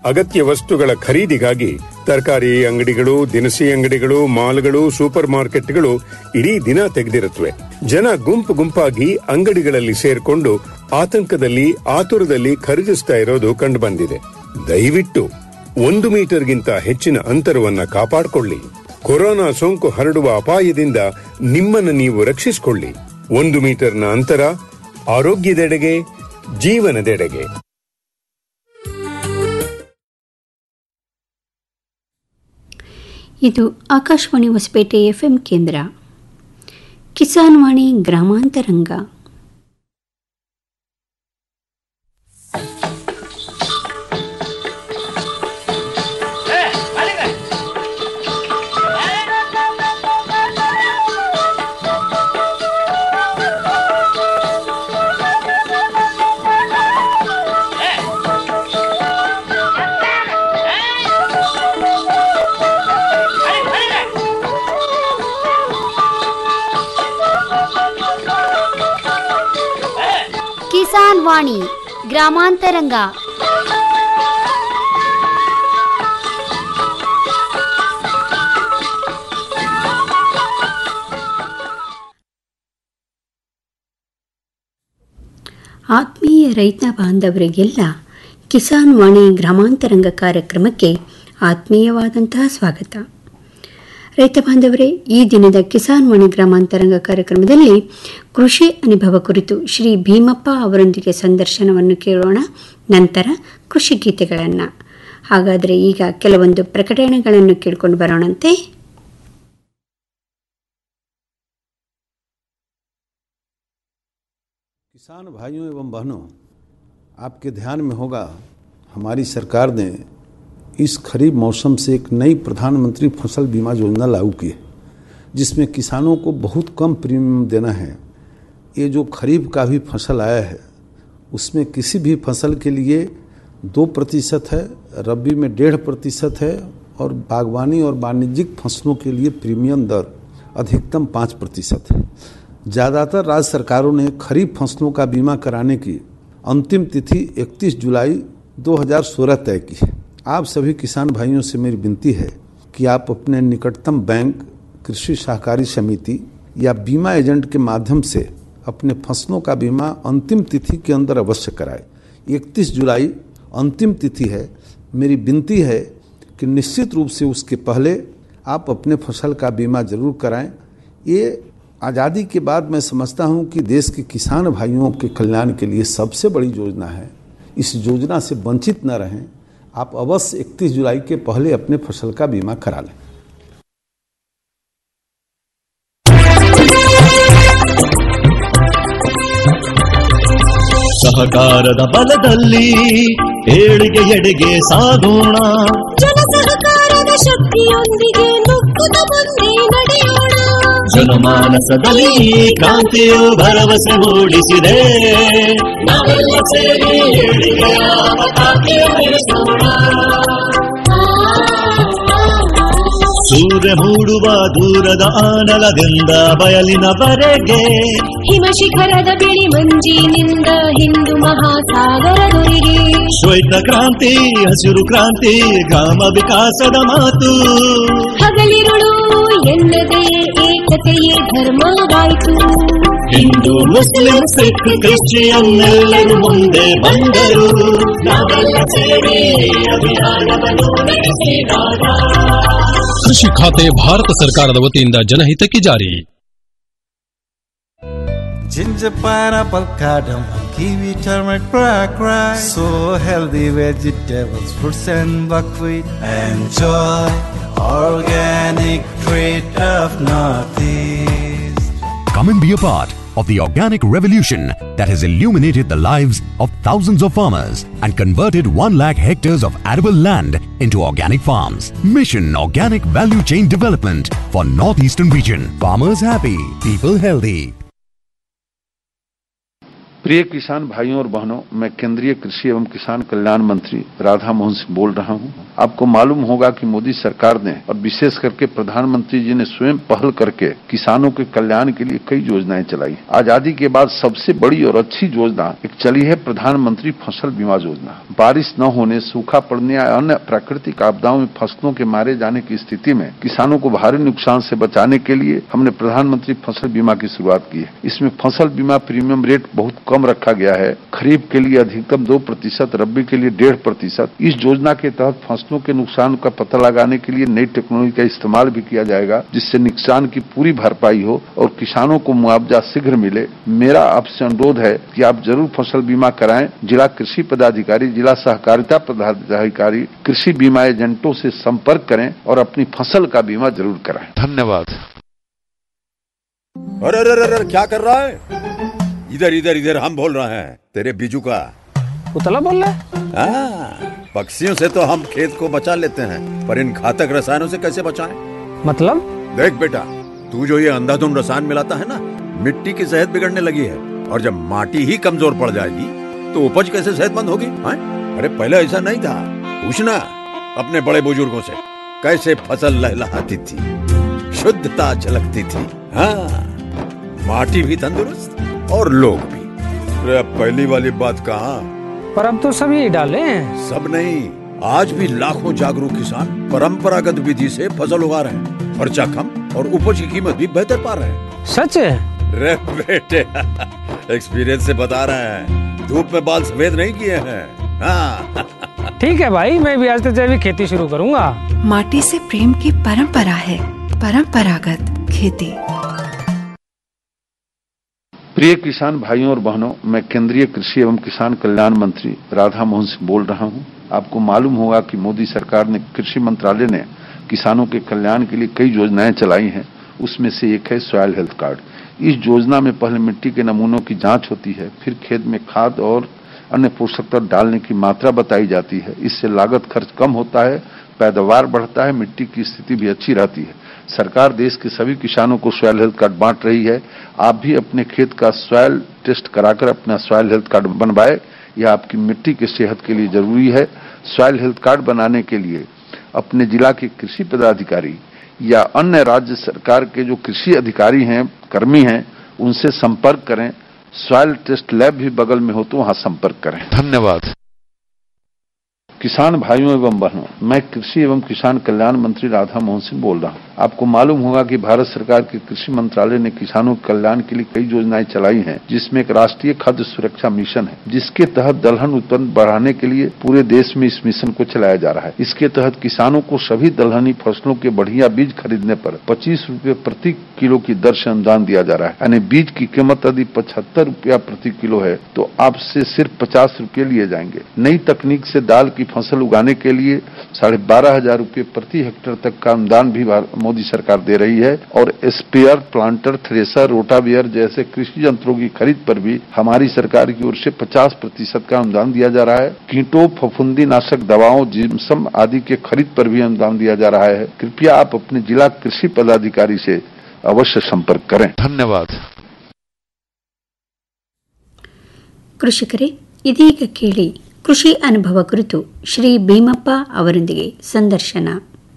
ಅಗತ್ಯ ವಸ್ತುಗಳ ಖರೀದಿಗಾಗಿ ತರಕಾರಿ ಅಂಗಡಿಗಳು ದಿನಸಿ ಅಂಗಡಿಗಳು ಮಾಲ್ಗಳು ಸೂಪರ್ ಮಾರ್ಕೆಟ್ಗಳು ಇಡೀ ದಿನ ತೆಗೆದಿರುತ್ತವೆ ಜನ ಗುಂಪು ಗುಂಪಾಗಿ ಅಂಗಡಿಗಳಲ್ಲಿ ಸೇರ್ಕೊಂಡು ಆತಂಕದಲ್ಲಿ ಆತುರದಲ್ಲಿ ಖರೀದಿಸ್ತಾ ಇರೋದು ಕಂಡುಬಂದಿದೆ ದಯವಿಟ್ಟು ಒಂದು ಮೀಟರ್ಗಿಂತ ಹೆಚ್ಚಿನ ಅಂತರವನ್ನ ಕಾಪಾಡಿಕೊಳ್ಳಿ ಕೊರೋನಾ ಸೋಂಕು ಹರಡುವ ಅಪಾಯದಿಂದ ನಿಮ್ಮನ್ನು ನೀವು ರಕ್ಷಿಸಿಕೊಳ್ಳಿ ಒಂದು ಮೀಟರ್ನ ಅಂತರ ಆರೋಗ್ಯದೆಡೆಗೆ ಜೀವನದೆಡೆಗೆ ಇದು ಆಕಾಶವಾಣಿ ಹೊಸಪೇಟೆ ಎಫ್ಎಂ ಕೇಂದ್ರ ಕಿಸಾನ್ ವಾಣಿ ಗ್ರಾಮಾಂತರಂಗ ಕಿಸಾನ್ ವಾಣಿ ಗ್ರಾಮಾಂತರಂಗ ಆತ್ಮೀಯ ರೈತ ಬಾಂಧವರಿಗೆಲ್ಲ ಕಿಸಾನ್ ವಾಣಿ ಗ್ರಾಮಾಂತರಂಗ ಕಾರ್ಯಕ್ರಮಕ್ಕೆ ಆತ್ಮೀಯವಾದಂತಹ ಸ್ವಾಗತ ರೈತ ಬಾಂಧವರೇ ಈ ದಿನದ ಕಿಸಾನ್ ವಾಣಿ ಗ್ರಾಮಾಂತರಂಗ ಕಾರ್ಯಕ್ರಮದಲ್ಲಿ ಕೃಷಿ ಅನುಭವ ಕುರಿತು ಶ್ರೀ ಭೀಮಪ್ಪ ಅವರೊಂದಿಗೆ ಸಂದರ್ಶನವನ್ನು ಕೇಳೋಣ ನಂತರ ಕೃಷಿ ಗೀತೆಗಳನ್ನು ಹಾಗಾದರೆ ಈಗ ಕೆಲವೊಂದು ಪ್ರಕಟಣೆಗಳನ್ನು ಕೇಳಿಕೊಂಡು ಬರೋಣಂತೆ किसान भाइयों एवं बहनों आपके ध्यान में होगा हमारी सरकार ने इस खरीफ मौसम से एक नई प्रधानमंत्री फसल बीमा योजना लागू की है जिसमें किसानों को बहुत कम प्रीमियम देना है ये जो खरीफ का भी फसल आया है उसमें किसी भी फसल के लिए दो प्रतिशत है रबी में डेढ़ प्रतिशत है और बागवानी और वाणिज्यिक फसलों के लिए प्रीमियम दर अधिकतम पाँच प्रतिशत है ज़्यादातर राज्य सरकारों ने खरीफ फसलों का बीमा कराने की अंतिम तिथि 31 जुलाई 2016 तय की है आप सभी किसान भाइयों से मेरी विनती है कि आप अपने निकटतम बैंक कृषि सहकारी समिति या बीमा एजेंट के माध्यम से अपने फसलों का बीमा अंतिम तिथि के अंदर अवश्य कराएं 31 जुलाई अंतिम तिथि है मेरी विनती है कि निश्चित रूप से उसके पहले आप अपने फसल का बीमा जरूर कराएं ये आज़ादी के बाद मैं समझता हूं कि देश के किसान भाइयों के कल्याण के लिए सबसे बड़ी योजना है इस योजना से वंचित न रहें आप अवश्य 31 जुलाई के पहले अपने फसल का बीमा करा लें ಸಹಕಾರದ ಬಲದಲ್ಲಿ ಏಳಿಗೆ ಎಡೆಗೆ ಸಾಗೋಣ ಜನ ಸಹಕಾರದ ಶಕ್ತಿಯೊಂದಿಗೆ ನುಗ್ಗುತ್ತ ಮುಂದೆ ನಡೆಯೋಣ ಜನಮಾನಸದಲ್ಲಿ ಈ ಕ್ರಾಂತಿಯು ಭರವಸೆ ಮೂಡಿಸಿದೆ ನಾವೆಲ್ಲ ಸೇರಿ ಏಳಿಗೆಯ ಪತಾಕೆ ಬೆಳೆಸೋಣ ಸೂರ್ಯ ಮೂಡುವ ದೂರದ ಆನಲದಿಂದ ಬಯಲಿನವರೆಗೆ ಹಿಮ ಶಿಖರದ ಬಿಳಿ ಮಂಜಿನಿಂದ ಹಿಂದೂ ಮಹಾಸಾಗರದೊರೆಗೆ ಶ್ವೇತ ಕ್ರಾಂತಿ ಹಸಿರು ಕ್ರಾಂತಿ ಗ್ರಾಮ ವಿಕಾಸದ ಮಾತು ಹಗಲಿರುಳು ಎನ್ನದೆ ಏಕತೆಯೇ ಧರ್ಮವಾಯಿತು ಹಿಂದೂ ಮುಸ್ಲಿಂ ಸಿಖ್ ಕ್ರಿಶ್ಚಿಯನ್ ಎಲ್ಲರೂ ಮುಂದೆ ಬಂದರು ನಾವೆಲ್ಲ ಸೇರಿ ಅಭಿಯಾನವನ್ನು ನಡೆಸಿದಾಗ ಕೃಷಿ ಖಾತೆ ಭಾರತ ಸರ್ಕಾರದ ವತಿಯಿಂದ ಜನಹಿತಕ್ಕೆ ಜಾರಿ Ginger, pineapple, cardamom, kiwi, turmeric, black rice. So healthy vegetables, fruits and buckwheat. Enjoy organic treat of Northeast. Come and be a part of the organic revolution that has illuminated the lives of thousands of farmers and converted 1 lakh hectares of arable land into organic farms. Mission Organic Value Chain Development for Northeastern Region. Farmers happy, people healthy. प्रिय किसान भाइयों और बहनों मैं केंद्रीय कृषि एवं किसान कल्याण मंत्री राधा मोहन सिंह बोल रहा हूं आपको मालूम होगा कि मोदी सरकार ने और विशेष करके प्रधानमंत्री जी ने स्वयं पहल करके किसानों के कल्याण के लिए कई योजनाएं चलाई आजादी के बाद सबसे बड़ी और अच्छी योजना एक चली है प्रधानमंत्री फसल बीमा योजना बारिश न होने सूखा पड़ने या अन्य प्राकृतिक आपदाओं में फसलों के मारे जाने की स्थिति में किसानों को भारी नुकसान से बचाने के लिए हमने प्रधानमंत्री फसल बीमा की शुरुआत की है इसमें फसल बीमा प्रीमियम रेट बहुत कम रखा गया है खरीफ के लिए अधिकतम दो प्रतिशत रबी के लिए डेढ़ प्रतिशत इस योजना के तहत फसलों के नुकसान का पता लगाने के लिए नई टेक्नोलॉजी का इस्तेमाल भी किया जाएगा जिससे नुकसान की पूरी भरपाई हो और किसानों को मुआवजा शीघ्र मिले मेरा आपसे अनुरोध है कि आप जरूर फसल बीमा कराएं जिला कृषि पदाधिकारी जिला सहकारिता पदाधिकारी कृषि बीमा एजेंटों से संपर्क करें और अपनी फसल का बीमा जरूर कराएं धन्यवाद अरे अरे अरे अरे, क्या कर रहा है इधर इधर इधर हम बोल रहे हैं तेरे बीजू का उतला बोल रहा है हाँ, पक्षियों से तो हम खेत को बचा लेते हैं पर इन घातक रसायनों से कैसे बचाएं? मतलब देख बेटा तू जो ये अंधाधुंध रसायन मिलाता है ना मिट्टी की सेहत बिगड़ने लगी है और जब माटी ही कमजोर पड़ जाएगी तो उपज कैसे सेहतमंद होगी हाँ? अरे पहले ऐसा नहीं था पूछना अपने बड़े बुजुर्गों से कैसे फसल लहलहाती थी शुद्धता झलकती थी हाँ माटी भी तंदुरुस्त और लोग भी अरे अब पहली वाली बात कहाँ पर अब तो सब यही डाले हैं सब नहीं आज भी लाखों जागरूक किसान परंपरागत विधि से फसल उगा रहे हैं खर्चा कम और उपज की कीमत भी बेहतर पा रहे हैं सच है रे बेटे एक्सपीरियंस से बता रहे हैं धूप में बाल सफेद नहीं किए हैं हाँ ठीक है भाई मैं भी आज से जैविक खेती शुरू करूंगा माटी से प्रेम की परंपरा है परंपरागत खेती प्रिय किसान भाइयों और बहनों मैं केंद्रीय कृषि एवं किसान कल्याण मंत्री राधा मोहन सिंह बोल रहा हूं आपको मालूम होगा कि मोदी सरकार ने कृषि मंत्रालय ने किसानों के कल्याण के लिए कई योजनाएं चलाई हैं उसमें से एक है सॉयल हेल्थ कार्ड इस योजना में पहले मिट्टी के नमूनों की जांच होती है फिर खेत में खाद और अन्य पोषक तत्व डालने की मात्रा बताई जाती है इससे लागत खर्च कम होता है पैदावार बढ़ता है मिट्टी की स्थिति भी अच्छी रहती है सरकार देश के सभी किसानों को सॉयल हेल्थ कार्ड बांट रही है आप भी अपने खेत का सॉयल टेस्ट कराकर अपना सॉयल हेल्थ कार्ड बनवाए यह आपकी मिट्टी की सेहत के लिए जरूरी है सॉयल हेल्थ कार्ड बनाने के लिए अपने जिला के कृषि पदाधिकारी या अन्य राज्य सरकार के जो कृषि अधिकारी हैं कर्मी हैं उनसे संपर्क करें सॉयल टेस्ट लैब भी बगल में हो तो वहां संपर्क करें धन्यवाद किसान भाइयों एवं बहनों मैं कृषि एवं किसान कल्याण मंत्री राधा मोहन सिंह बोल रहा हूं आपको मालूम होगा कि भारत सरकार के कृषि मंत्रालय ने किसानों के कल्याण के लिए कई योजनाएं चलाई हैं जिसमें एक राष्ट्रीय खाद्य सुरक्षा मिशन है जिसके तहत दलहन उत्पन्न बढ़ाने के लिए पूरे देश में इस मिशन को चलाया जा रहा है इसके तहत किसानों को सभी दलहनी फसलों के बढ़िया बीज खरीदने पर पच्चीस रूपए प्रति किलो की दर से अनुदान दिया जा रहा है यानी बीज की कीमत यदि पचहत्तर रूपया प्रति किलो है तो आपसे सिर्फ पचास रूपये लिए जाएंगे नई तकनीक से दाल की फसल उगाने के लिए साढ़े बारह हजार रूपये प्रति हेक्टेयर तक का अनुदान भी मोदी सरकार दे रही है और स्पेयर प्लांटर थ्रेसर रोटावियर जैसे कृषि यंत्रों की खरीद पर भी हमारी सरकार की ओर से 50 प्रतिशत का अनुदान दिया जा रहा है कीटों फफूंदी नाशक दवाओं जिम्सम आदि के खरीद पर भी अनुदान दिया जा रहा है कृपया आप अपने जिला कृषि पदाधिकारी से अवश्य संपर्क करें धन्यवाद ಕೃಷಿಕರೇ ಇದೀಗ ಕೇಳಿ ಕೃಷಿ ಅನುಭವ ಕುರಿತು ಶ್ರೀ ಭೀಮಪ್ಪ ಅವರೊಂದಿಗೆ ಸಂದರ್ಶನ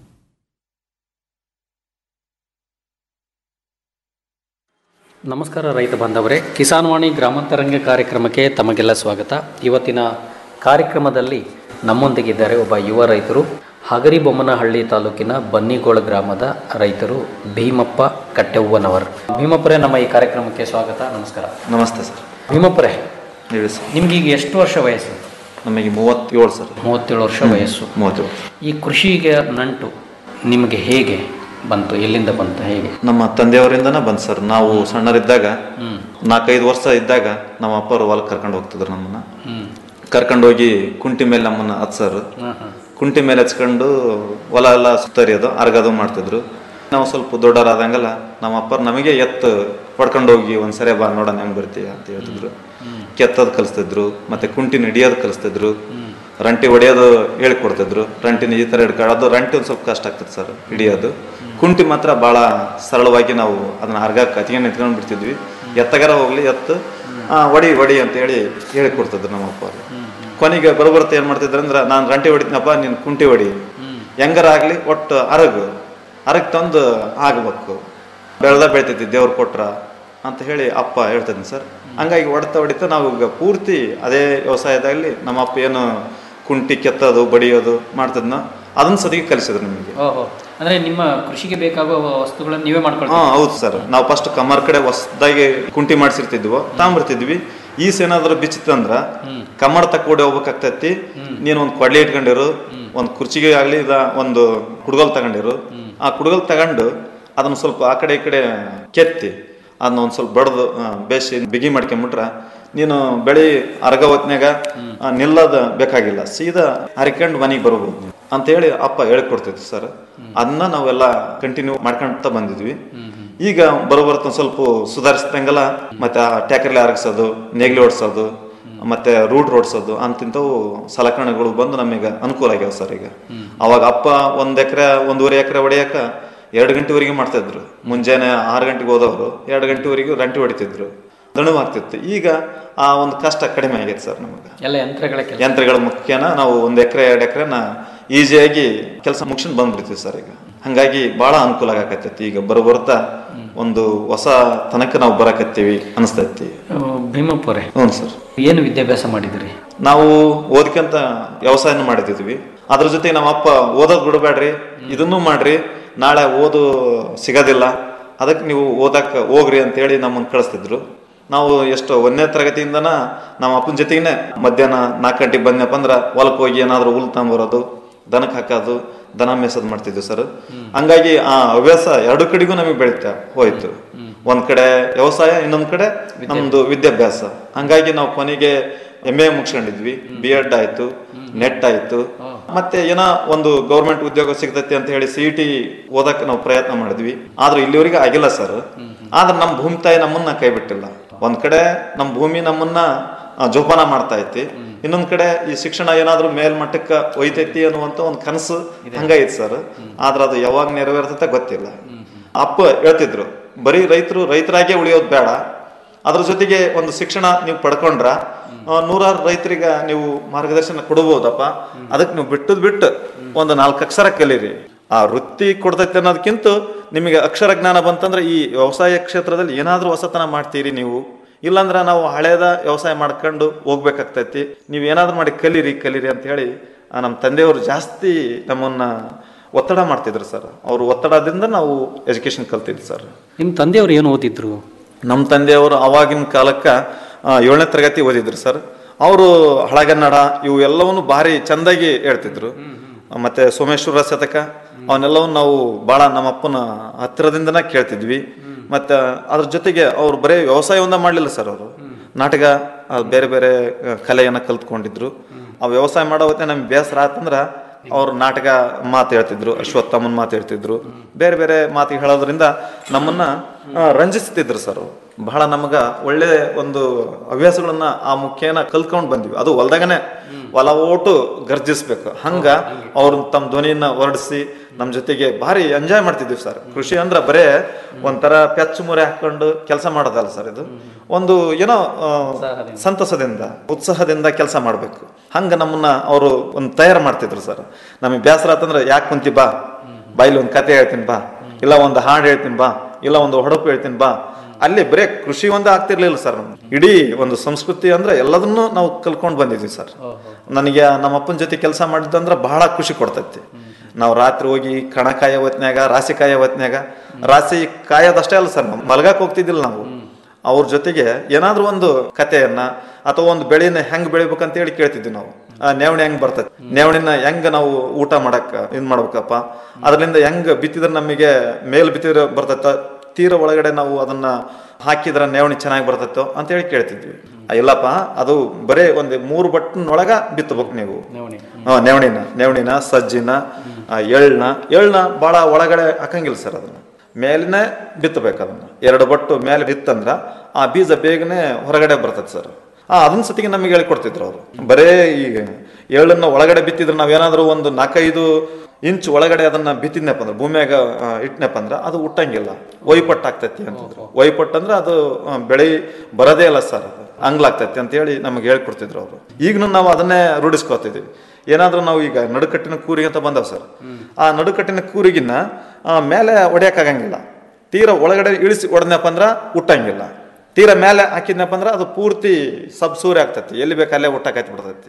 ನಮಸ್ಕಾರ ರೈತ ಬಾಂಧವರೇ ಕಿಸಾನ್ ವಾಣಿ ಗ್ರಾಮಾಂತರಂಗ ಕಾರ್ಯಕ್ರಮಕ್ಕೆ ತಮಗೆಲ್ಲ ಸ್ವಾಗತ ಇವತ್ತಿನ ಕಾರ್ಯಕ್ರಮದಲ್ಲಿ ನಮ್ಮೊಂದಿಗಿದ್ದಾರೆ ಒಬ್ಬ ಯುವ ರೈತರು ಹಗರಿಬೊಮ್ಮನಹಳ್ಳಿ ತಾಲೂಕಿನ ಬನ್ನಿಗೋಳ ಗ್ರಾಮದ ರೈತರು ಭೀಮಪ್ಪ ಕಟ್ಟೆವ್ವನವರ್ ಭೀಮಪ್ಪರೇ ನಮ್ಮ ಈ ಕಾರ್ಯಕ್ರಮಕ್ಕೆ ಸ್ವಾಗತ ನಮಸ್ಕಾರ ನಮಸ್ತೆ ಸರ್ ಭೀಮಪ್ಪರೇ ಹೇಳಿ ಸರ್ ನಿಮ್ಗೆ ಈಗ ಎಷ್ಟು ವರ್ಷ ವಯಸ್ಸು ನಮಗೆ ಮೂವತ್ತೇಳು ಸರ್ ಮೂವತ್ತೇಳು ವರ್ಷ ಹ್ಮ್. ವಯಸ್ಸು ಮೂವತ್ತೇಳು ಈ ಕೃಷಿಗೆ ನಂಟು ನಿಮಗೆ ಹೇಗೆ ಬಂತು ಎಲ್ಲಿಂದ ಬಂತು ಹೇಗೆ ನಮ್ಮ ತಂದೆಯವರಿಂದನೇ ಬಂತು ಸರ್ ನಾವು ಸಣ್ಣರಿದ್ದಾಗ ನಾಲ್ಕೈದು ವರ್ಷ ಇದ್ದಾಗ ನಮ್ಮ ಅಪ್ಪರು ಹೊಲಕ್ಕೆ ಕರ್ಕೊಂಡು ಹೋಗ್ತಿದ್ರು ನಮ್ಮನ್ನ ಹ್ಮ್. ಕರ್ಕೊಂಡು ಹೋಗಿ ಕುಂಟಿ ಮೇಲೆ ನಮ್ಮನ್ನ ಹತ್ಸರು ಹ್ಮ್, ಹ್ಮ್. ಕುಂಟಿ ಮೇಲೆ ಹಚ್ಕೊಂಡು ಹೊಲ ಎಲ್ಲ ಸುತ್ತರಿಯೋದು ಅರ್ಗದು ಮಾಡ್ತಿದ್ರು ನಾವು ಸ್ವಲ್ಪ ದೊಡ್ಡವರಾದಂಗೆಲ್ಲ ನಮ್ಮ ಅಪ್ಪರು ನಮಗೆ ಎತ್ತು ಹೊಡ್ಕೊಂಡು ಹೋಗಿ ಒಂದ್ಸರಿ ಬಾ ನೋಡೋಣ ಹೆಂಗ್ ಬರ್ತೀಯ ಅಂತ ಹೇಳ್ತಿದ್ರು ಕೆತ್ತೋದು ಕಲಿಸ್ತಿದ್ರು ಮತ್ತೆ ಕುಂಟಿ ಹಿಡಿಯೋದು ಕಲಿಸ್ತಿದ್ರು ರಂಟಿ ಹೊಡೆಯೋದು ಹೇಳ್ಕೊಡ್ತಿದ್ರು ರಂಟಿನ ಈ ಥರ ಹಿಡ್ಕೊಳ್ಳೋದು ರಂಟಿ ಒಂದು ಸ್ವಲ್ಪ ಕಷ್ಟ ಆಗ್ತದೆ ಸರ್ ಹಿಡಿಯೋದು ಕುಂಟಿ ಮಾತ್ರ ಭಾಳ ಸರಳವಾಗಿ ನಾವು ಅದನ್ನ ಅರ್ಗಕ್ಕೆ ಕತ್ಕೊಂಡು ನಿಂತ್ಕೊಂಡು ಬಿಡ್ತಿದ್ವಿ ಎತ್ತಗಾರ ಹೋಗ್ಲಿ ಎತ್ತು ಆ, ಹೊಡಿ ಹೊಡಿ ಅಂತ ಹೇಳಿ ಹೇಳಿಕೊಡ್ತಿದ್ರು ನಮ್ಮ ಅಪ್ಪ ಅವ್ರು. ಕೊನೆಗೆ ಬರೋಬರ್ತ ಏನು ಮಾಡ್ತಿದ್ರು ಅಂದ್ರೆ ನಾನು ರಂಟಿ ಹೊಡಿತೀನಪ್ಪ ನೀನು ಕುಂಟಿ ಹೊಡಿ ಹೆಂಗಾರ ಆಗಲಿ ಒಟ್ಟು ಅರಗು ಅರಗ್ ತಂದು ಆಗಬೇಕು ಬೆಳೆದ ಬೆಳಿತೈತಿ ದೇವ್ರು ಕೊಟ್ರ ಅಂತ ಹೇಳಿ ಅಪ್ಪ ಹೇಳ್ತಿದ್ನಿ ಸರ್ ಹಂಗಾಗಿ ಹೊಡ್ತಾ ಹೊಡಿತಾ ನಾವು ಈಗ ಪೂರ್ತಿ ಅದೇ ವ್ಯವಸಾಯದಲ್ಲಿ ನಮ್ಮ ಅಪ್ಪ ಏನು ಕುಂಟಿ ಕೆತ್ತೋದು ಬಡಿಯೋದು ಮಾಡ್ತಿದ್ನ ಅದನ್ನ ಸತಿಗೆ ಕಲಿಸಿದ್ರು ನಮಗೆ ಓಹೋ ಅಂದ್ರೆ ನಿಮ್ಮ ಕೃಷಿಗೆ ಬೇಕಾಗುವ ವಸ್ತುಗಳನ್ನು ನೀವೇ ಹಾ ಮಾಡ್ಕೊಳ್ತೀವಿ ಹೌದು ಸರ್ ನಾವು ಫಸ್ಟ್ ಕಮರ್ ಕಡೆ ಹೊಸದಾಗಿ ಕುಂಟಿ ಮಾಡಿಸಿರ್ತಿದ್ವು ತಾಂಬರ್ತಿದ್ವಿ ಈಸ್ ಏನಾದ್ರು ಬಿಚ್ಚಿತ್ತಂದ್ರ ಕಮರ್ ತಕ್ಕ ಓಡಿ ಹೋಗ್ಬೇಕಾಗ್ತೈತಿ ನೀನು ಒಂದು ಕೊಡ್ಲಿ ಇಟ್ಕೊಂಡಿರು ಒಂದು ಕುರ್ಚಿಗೆ ಆಗ್ಲಿ ಇಲ್ಲ ಒಂದು ಕುಡ್ಗೋಲ್ ತಗೊಂಡಿರು ಆ ಕುಡ್ಗೋಲ್ ತಗೊಂಡು ಅದನ್ನ ಸ್ವಲ್ಪ ಆ ಕಡೆ ಈ ಕಡೆ ಕೆತ್ತಿ ಅದನ್ನ ಒಂದ್ ಸ್ವಲ್ಪ ಬಡ್ದು ಆ, ಬೇಸಿ ಬಿಗಿ ಮಾಡ್ಕೊಂಬಿಟ್ರ ನೀನು ಬೆಳಿ ಅರ್ಗ ಹೊತ್ನ್ಯಾಗ ಆ, ನಿಲ್ಲದ ಬೇಕಾಗಿಲ್ಲ ಸೀದಾ ಹರಿಕೊಂಡು ಮನೆಗೆ ಬರ್ಬೋದು ಅಂತ ಹೇಳಿ ಅಪ್ಪ ಹೇಳ್ಕೊಡ್ತಿದ್ರು ಸರ್ ಅದನ್ನ ನಾವೆಲ್ಲ ಕಂಟಿನ್ಯೂ ಮಾಡ್ಕೊಂತ ಬಂದಿದ್ವಿ ಈಗ ಬರೋಬರ್ತ ಒಂದ್ ಸ್ವಲ್ಪ ಸುಧಾರಿಸಿದಂಗೆಲ್ಲ ಮತ್ತೆ ಆ ಟ್ಯಾಕ್ರಲ್ಲಿ ಅರಗಿಸೋದು ನೇಗ್ಲಿ ಓಡಿಸೋದು ಮತ್ತೆ ರೂಟ್ ಓಡಿಸೋದು ಅಂತಿಂತವು ಸಲಕರಣೆಗಳು ಬಂದು ನಮಗೆ ಅನುಕೂಲ ಆಗ್ಯಾವ ಸರ್ ಈಗ ಅವಾಗ ಅಪ್ಪ ಒಂದ್ ಎಕರೆ ಒಂದೂವರೆ ಎಕರೆ ಹೊಡೆಯಕ ಎರಡು ಗಂಟೆವರೆಗೆ ಮಾಡ್ತಾ ಇದ್ರು ಮುಂಜಾನೆ ಆರು ಗಂಟೆಗೆ ಹೋದವರು ಎರಡು ಗಂಟೆವರೆಗೂ ರಂಟಿ ಹೊಡಿತಿದ್ರು ದಣವಾಗ್ತಿತ್ತು ಈಗ ಆ ಒಂದು ಕಷ್ಟ ಕಡಿಮೆ ಆಗೈತೆ ಸರ್ ನಮಗೆ ಎಲ್ಲ ಯಂತ್ರಗಳ ಕೆಲಸ ಯಂತ್ರಗಳ ಮುಖ್ಯನ ನಾವು ಒಂದ್ ಎಕರೆ ಎರಡು ಎಕರೆನ ಈಸಿಯಾಗಿ ಕೆಲಸ ಮುಗಿಸ್ಕೊಂಡು ಬಂದ್ಬಿಡ್ತೀವಿ ಸರ್ ಈಗ ಹಂಗಾಗಿ ಬಹಳ ಅನುಕೂಲ ಆಗಕತ್ತೈತಿ ಈಗ ಬರೋ ಬರ್ತಾ ಒಂದು ಹೊಸ ತನಕ ನಾವು ಬರಕತ್ತೀವಿ ಅನಿಸ್ತೈತಿ ಭೀಮಪ್ಪರೇ ಹ್ಞೂ ಸರ್ ಏನು ವಿದ್ಯಾಭ್ಯಾಸ ಮಾಡಿದಿರಿ ನಾವು ಓದ್ಕಂತ ವ್ಯವಸಾಯನ ಮಾಡಿದ್ವಿ ಅದ್ರ ಜೊತೆ ನಮ್ಮ ಅಪ್ಪ ಓದೋದ್ ಬಿಡಬೇಡ್ರಿ ಇದನ್ನೂ ಮಾಡ್ರಿ ನಾಳೆ ಓದು ಸಿಗೋದಿಲ್ಲ ಅದಕ್ಕೆ ನೀವು ಓದಕ್ ಹೋಗ್ರಿ ಅಂತ ಹೇಳಿ ನಮ್ಮನ್ನ ಕಳಿಸ್ತಿದ್ರು ನಾವು ಎಷ್ಟು ಒಂದನೇ ತರಗತಿಯಿಂದನ ನಮ್ಮ ಅಪ್ಪನ ಜೊತೆಗೇನೆ ಮಧ್ಯಾಹ್ನ ನಾಲ್ಕು ಗಂಟೆಗೆ ಬಂದ್ನಪ್ಪ ಅಂದ್ರ ಹೊಲಕ್ಕೆ ಹೋಗಿ ಏನಾದ್ರು ಹುಲ್ ತಗೊಂಬರೋದು ದನಕ್ಕೆ ಹಾಕೋದು ದನ ಮೇಸೋದು ಮಾಡ್ತಿದ್ವಿ ಸರ್ ಹಂಗಾಗಿ ಆ ಹವ್ಯಾಸ ಎರಡು ಕಡೆಗೂ ನಮಗೆ ಬೆಳೀತಾ ಹೋಯ್ತು ಒಂದ್ ಕಡೆ ವ್ಯವಸಾಯ ಇನ್ನೊಂದ್ ಕಡೆ ನಮ್ದು ವಿದ್ಯಾಭ್ಯಾಸ ಹಂಗಾಗಿ ನಾವು ಕೊನೆಗೆ ಎಂ ಎ ಮುಗಿಸ್ಕೊಂಡಿದ್ವಿ ಬಿ ಎಡ್ ಆಯ್ತು ನೆಟ್ ಆಯ್ತು ಮತ್ತೆ ಏನೋ ಒಂದು ಗೌರ್ಮೆಂಟ್ ಉದ್ಯೋಗ ಸಿಗ್ತೈತಿ ಅಂತ ಹೇಳಿ ಸಿ ಟಿ ಓದಕ್ಕೆ ನಾವು ಪ್ರಯತ್ನ ಮಾಡಿದ್ವಿ ಆದ್ರೆ ಇಲ್ಲಿವರೆಗೆ ಆಗಿಲ್ಲ ಸರ್ ಆದ್ರೆ ನಮ್ಮ ಭೂಮಿ ತಾಯಿ ನಮ್ಮನ್ನ ಕೈ ಬಿಟ್ಟಿಲ್ಲ ಒಂದ್ ಕಡೆ ನಮ್ಮ ಭೂಮಿ ನಮ್ಮನ್ನ ಆ, ಜೋಪಾನ ಮಾಡ್ತಾ ಐತಿ ಇನ್ನೊಂದ್ ಕಡೆ ಈ ಶಿಕ್ಷಣ ಏನಾದ್ರೂ ಮೇಲ್ಮಟ್ಟಕ್ಕೆ ಒಯ್ತೈತಿ ಅನ್ನುವಂತ ಒಂದು ಕನಸು ಹಂಗೈತಿ ಸರ್ ಆದ್ರೆ ಅದು ಯಾವಾಗ ನೆರವೇರ್ತೈತೆ ಗೊತ್ತಿಲ್ಲ ಅಪ್ಪ ಹೇಳ್ತಿದ್ರು ಬರೀ ರೈತರು ರೈತರಾಗೇ ಉಳಿಯೋದು ಬೇಡ ಅದ್ರ ಜೊತೆಗೆ ಒಂದು ಶಿಕ್ಷಣ ನೀವು ಪಡ್ಕೊಂಡ್ರ ಆ, ನೂರಾರು ರೈತರಿಗೆ ನೀವು ಮಾರ್ಗದರ್ಶನ ಕೊಡಬಹುದಪ್ಪ ಅದಕ್ಕೆ ನೀವು ಬಿಟ್ಟದ್ ಬಿಟ್ಟು ಒಂದು ನಾಲ್ಕು ಅಕ್ಷರ ಕಲೀರಿ ಆ ವೃತ್ತಿ ಕೊಡ್ತೈತೆ ಅನ್ನೋದಕ್ಕಿಂತ ನಿಮಗೆ ಅಕ್ಷರ ಜ್ಞಾನ ಬಂತಂದ್ರೆ ಈ ವ್ಯವಸಾಯ ಕ್ಷೇತ್ರದಲ್ಲಿ ಏನಾದ್ರೂ ಹೊಸತನ ಮಾಡ್ತೀರಿ ನೀವು ಇಲ್ಲಾಂದ್ರೆ ನಾವು ಹಳೇದ ವ್ಯವಸಾಯ ಮಾಡ್ಕೊಂಡು ಹೋಗ್ಬೇಕಾಗ್ತೈತಿ ನೀವು ಏನಾದ್ರೂ ಮಾಡಿ ಕಲೀರಿ ಕಲೀರಿ ಅಂತ ಹೇಳಿ ಆ, ನಮ್ಮ ತಂದೆಯವರು ಜಾಸ್ತಿ ನಮ್ಮನ್ನ ಒತ್ತಡ ಮಾಡ್ತಿದ್ರು ಸರ್ ಅವ್ರ ಒತ್ತಡದಿಂದ ನಾವು ಎಜುಕೇಶನ್ ಕಲ್ತಿದ್ವಿ ಸರ್ ನಿಮ್ಮ ತಂದೆಯವರು ಏನು ಓದಿದ್ರು ನಮ್ಮ ತಂದೆಯವರು ಅವಾಗಿನ ಕಾಲಕ್ಕೆ ಏಳನೇ ತರಗತಿ ಓದಿದ್ರು ಸರ್ ಅವರು ಹಳಗನ್ನಡ ಇವು ಎಲ್ಲವನ್ನು ಭಾರಿ ಚಂದಾಗಿ ಹೇಳ್ತಿದ್ರು ಮತ್ತೆ ಸೋಮೇಶ್ವರ ಶತಕ ಅವನ್ನೆಲ್ಲವನ್ನು ನಾವು ಬಹಳ ನಮ್ಮ ಅಪ್ಪನ ಹತ್ತಿರದಿಂದನೇ ಕೇಳ್ತಿದ್ವಿ ಮತ್ತೆ ಅದ್ರ ಜೊತೆಗೆ ಅವ್ರು ಬರೀ ವ್ಯವಸಾಯವನ್ನ ಮಾಡಲಿಲ್ಲ ಸರ್ ಅವರು ನಾಟಕ ಆ, ಬೇರೆ ಬೇರೆ ಆ, ಕಲೆಯನ್ನ ಕಲ್ತ್ಕೊಂಡಿದ್ರು ಆ ವ್ಯವಸಾಯ ಮಾಡೋ ಹೊತ್ತಿಗೆ ನಮ್ಗೆ ಬೇಸರ ಆತಂದ್ರ ಅವ್ರು ನಾಟಕ ಮಾತು ಹೇಳ್ತಿದ್ರು ಅಶ್ವತ್ಥಮ್ಮನ ಮಾತು ಹೇಳ್ತಿದ್ರು ಬೇರೆ ಬೇರೆ ಮಾತು ಹೇಳೋದ್ರಿಂದ ನಮ್ಮನ್ನ ಆ, ರಂಜಿಸ್ತಿದ್ರು ಸರ್ ಅವ್ರು. ಬಹಳ ನಮಗ ಒಳ್ಳೆ ಒಂದು ಹವ್ಯಾಸಗಳನ್ನ ಆ ಮುಖೇನ ಕಲ್ತ್ಕೊಂಡ್ ಬಂದ್ವಿ ಅದು ಹೊಲ್ದಾಗನೆ ಹೊಲ ಓಟು ಗರ್ಜಿಸ್ಬೇಕು ಹಂಗ ಅವ್ರು ತಮ್ಮ ಧ್ವನಿಯನ್ನ ಹೊರಡಿಸಿ ನಮ್ಮ ಜೊತೆಗೆ ಭಾರಿ ಎಂಜಾಯ್ ಮಾಡ್ತಿದ್ವಿ ಸರ್ ಕೃಷಿ ಅಂದ್ರೆ ಬರೇ ಒಂಥರ ಪೆಚ್ಚು ಮುರೆ ಹಾಕೊಂಡು ಕೆಲಸ ಮಾಡೋದಲ್ಲ ಸರ್ ಇದು ಒಂದು ಏನೋ ಆ, ಸಂತಸದಿಂದ ಉತ್ಸಾಹದಿಂದ ಕೆಲಸ ಮಾಡ್ಬೇಕು ಹಂಗ ನಮ್ಮನ್ನ ಅವರು ಒಂದು ತಯಾರು ಮಾಡ್ತಿದ್ರು ಸರ್ ನಮಗೆ ಬೇಸರ ಆತಂದ್ರೆ ಯಾಕೆ ಕುಂತಿ ಬಾ ಬಾಯಿಲಿ ಒಂದು ಕತೆ ಹೇಳ್ತೀನಿ ಬಾ ಇಲ್ಲ ಒಂದು ಹಾಡು ಹೇಳ್ತೀನಿ ಬಾ ಇಲ್ಲ ಒಂದು ಹೊಡಪು ಹೇಳ್ತೀನಿ ಬಾ ಅಲ್ಲಿ ಬರೇ ಕೃಷಿ ಒಂದೇ ಆಗ್ತಿರ್ಲಿಲ್ಲ ಸರ್ ನಮ್ಗೆ ಇಡೀ ಒಂದು ಸಂಸ್ಕೃತಿ ಅಂದ್ರೆ ಎಲ್ಲದನ್ನೂ ನಾವು ಕಲ್ಕೊಂಡು ಬಂದಿದ್ವಿ ಸರ್ ನನಗೆ ನಮ್ಮ ಅಪ್ಪನ ಜೊತೆ ಕೆಲಸ ಮಾಡಿದ್ದಂದ್ರೆ ಬಹಳ ಖುಷಿ ಕೊಡ್ತೈತಿ ನಾವು ರಾತ್ರಿ ಹೋಗಿ ಕಣ ಕಾಯೋ ಹೊತ್ನ್ಯಾಗ ರಾಸಿ ಕಾಯೋ ಹೊತ್ನ್ಯಾಗ ರಾಸಿ ಕಾಯೋದಷ್ಟೇ ಅಲ್ಲ ಸರ್ ನಾವು ಮಲ್ಗಾಕ್ ಹೋಗ್ತಿದ್ದಿಲ್ಲ ನಾವು ಅವ್ರ ಜೊತೆಗೆ ಏನಾದ್ರೂ ಒಂದು ಕಥೆಯನ್ನ ಅಥವಾ ಒಂದು ಬೆಳೆನ ಹೆಂಗ್ ಬೆಳಿಬೇಕಂತ ಹೇಳಿ ಕೇಳ್ತಿದ್ವಿ ನಾವು ಆ ನೇವಣಿ ಹೆಂಗ್ ಬರ್ತೈತಿ ನೇವಣಿನ ಹೆಂಗ್ ನಾವು ಊಟ ಮಾಡಕ್ ಇದ್ ಮಾಡ್ಬೇಕಪ್ಪ ಅದರಿಂದ ಹೆಂಗ್ ಬಿತ್ತಿದ್ರೆ ನಮಗೆ ಮೇಲ್ ಬಿತ್ತಿದ್ರೆ ಬರ್ತೈತ ತೀರ ಒಳಗಡೆ ನಾವು ಅದನ್ನ ಹಾಕಿದ್ರ ನೇವಣಿ ಚೆನ್ನಾಗಿ ಬರ್ತೈತೋ ಅಂತ ಹೇಳಿ ಕೇಳ್ತಿದ್ವಿ ಆ, ಇಲ್ಲಪ್ಪ ಅದು ಬರೇ ಒಂದು ಮೂರು ಬಟ್ಟನೊಳಗ ಬಿತ್ತಬೇಕು ನೀವು ಹಾ, ನೇವಣಿನ ನೇವಣಿನ ಸಜ್ಜಿನ ಆ, ಎಳ್ನ ಎಳ್ನ ಬಹಳ ಒಳಗಡೆ ಹಾಕಂಗಿಲ್ಲ ಸರ್ ಅದನ್ನ ಮೇಲಿನೇ ಬಿತ್ತಬೇಕು ಅದನ್ನ ಎರಡು ಬಟ್ಟು ಮೇಲೆ ಬಿತ್ತಂದ್ರ ಆ ಬೀಜ ಬೇಗನೆ ಹೊರಗಡೆ ಬರ್ತದೆ ಸರ್ ಆ ಅದನ್ನ ಸತಿಗೆ ನಮಗೆ ಹೇಳ್ಕೊಡ್ತಿದ್ರು ಅವರು ಬರೇ ಈಗ ಎಳ್ಳನ್ನ ಒಳಗಡೆ ಬಿತ್ತಿದ್ರೆ ನಾವೇನಾದ್ರೂ ಒಂದು ನಾಲ್ಕೈದು ಇಂಚ್ ಒಳಗಡೆ ಅದನ್ನ ಬಿತ್ತಿದ್ನಪ್ಪ ಅಂದ್ರೆ ಭೂಮಿಯಾಗ ಆ, ಇಟ್ನಪ್ಪ ಅಂದ್ರೆ ಅದು ಹುಟ್ಟಂಗಿಲ್ಲ ಒಯ್ಪಟ್ಟು ಆಗ್ತೈತಿ ಅಂತಿದ್ರು ಒಯ್ಪಟ್ಟು ಅಂದ್ರೆ ಅದು ಆ, ಬೆಳೆ ಬರೋದೇ ಇಲ್ಲ ಸರ್ ಅದು ಹಂಗ್ಲಾಗ್ತೈತಿ ಅಂತ ಹೇಳಿ ನಮಗೆ ಹೇಳ್ಕೊಡ್ತಿದ್ರು ಅವರು ಈಗನು ನಾವು ಅದನ್ನೇ ರೂಢಿಸ್ಕೊತಿದ್ದೀವಿ ಏನಾದ್ರೂ ನಾವು ಈಗ ನಡುಕಟ್ಟಿನ ಕೂರಿಗೆ ಅಂತ ಬಂದವ್ ಸರ್ ಆ ನಡುಕಟ್ಟಿನ ಕೂರಿಗಿನ್ನ ಆ, ಮೇಲೆ ಹೊಡ್ಯಕ್ಕಾಗಂಗಿಲ್ಲ ತೀರ ಒಳಗಡೆ ಇಳಿಸಿ ಹೊಡೆದ್ನಪ್ಪ ಅಂದ್ರ ಹುಟ್ಟಂಗಿಲ್ಲ ತೀರ ಮೇಲೆ ಹಾಕಿದ್ನಪ್ಪ ಅಂದ್ರೆ ಅದು ಪೂರ್ತಿ ಸಬ್ ಸೂರ್ಯ ಆಗ್ತೈತಿ ಎಲ್ಲಿ ಬೇಕು ಅಲ್ಲೇ ಹುಟ್ಟಕೈತಿ ಬಿಡ್ತೈತಿ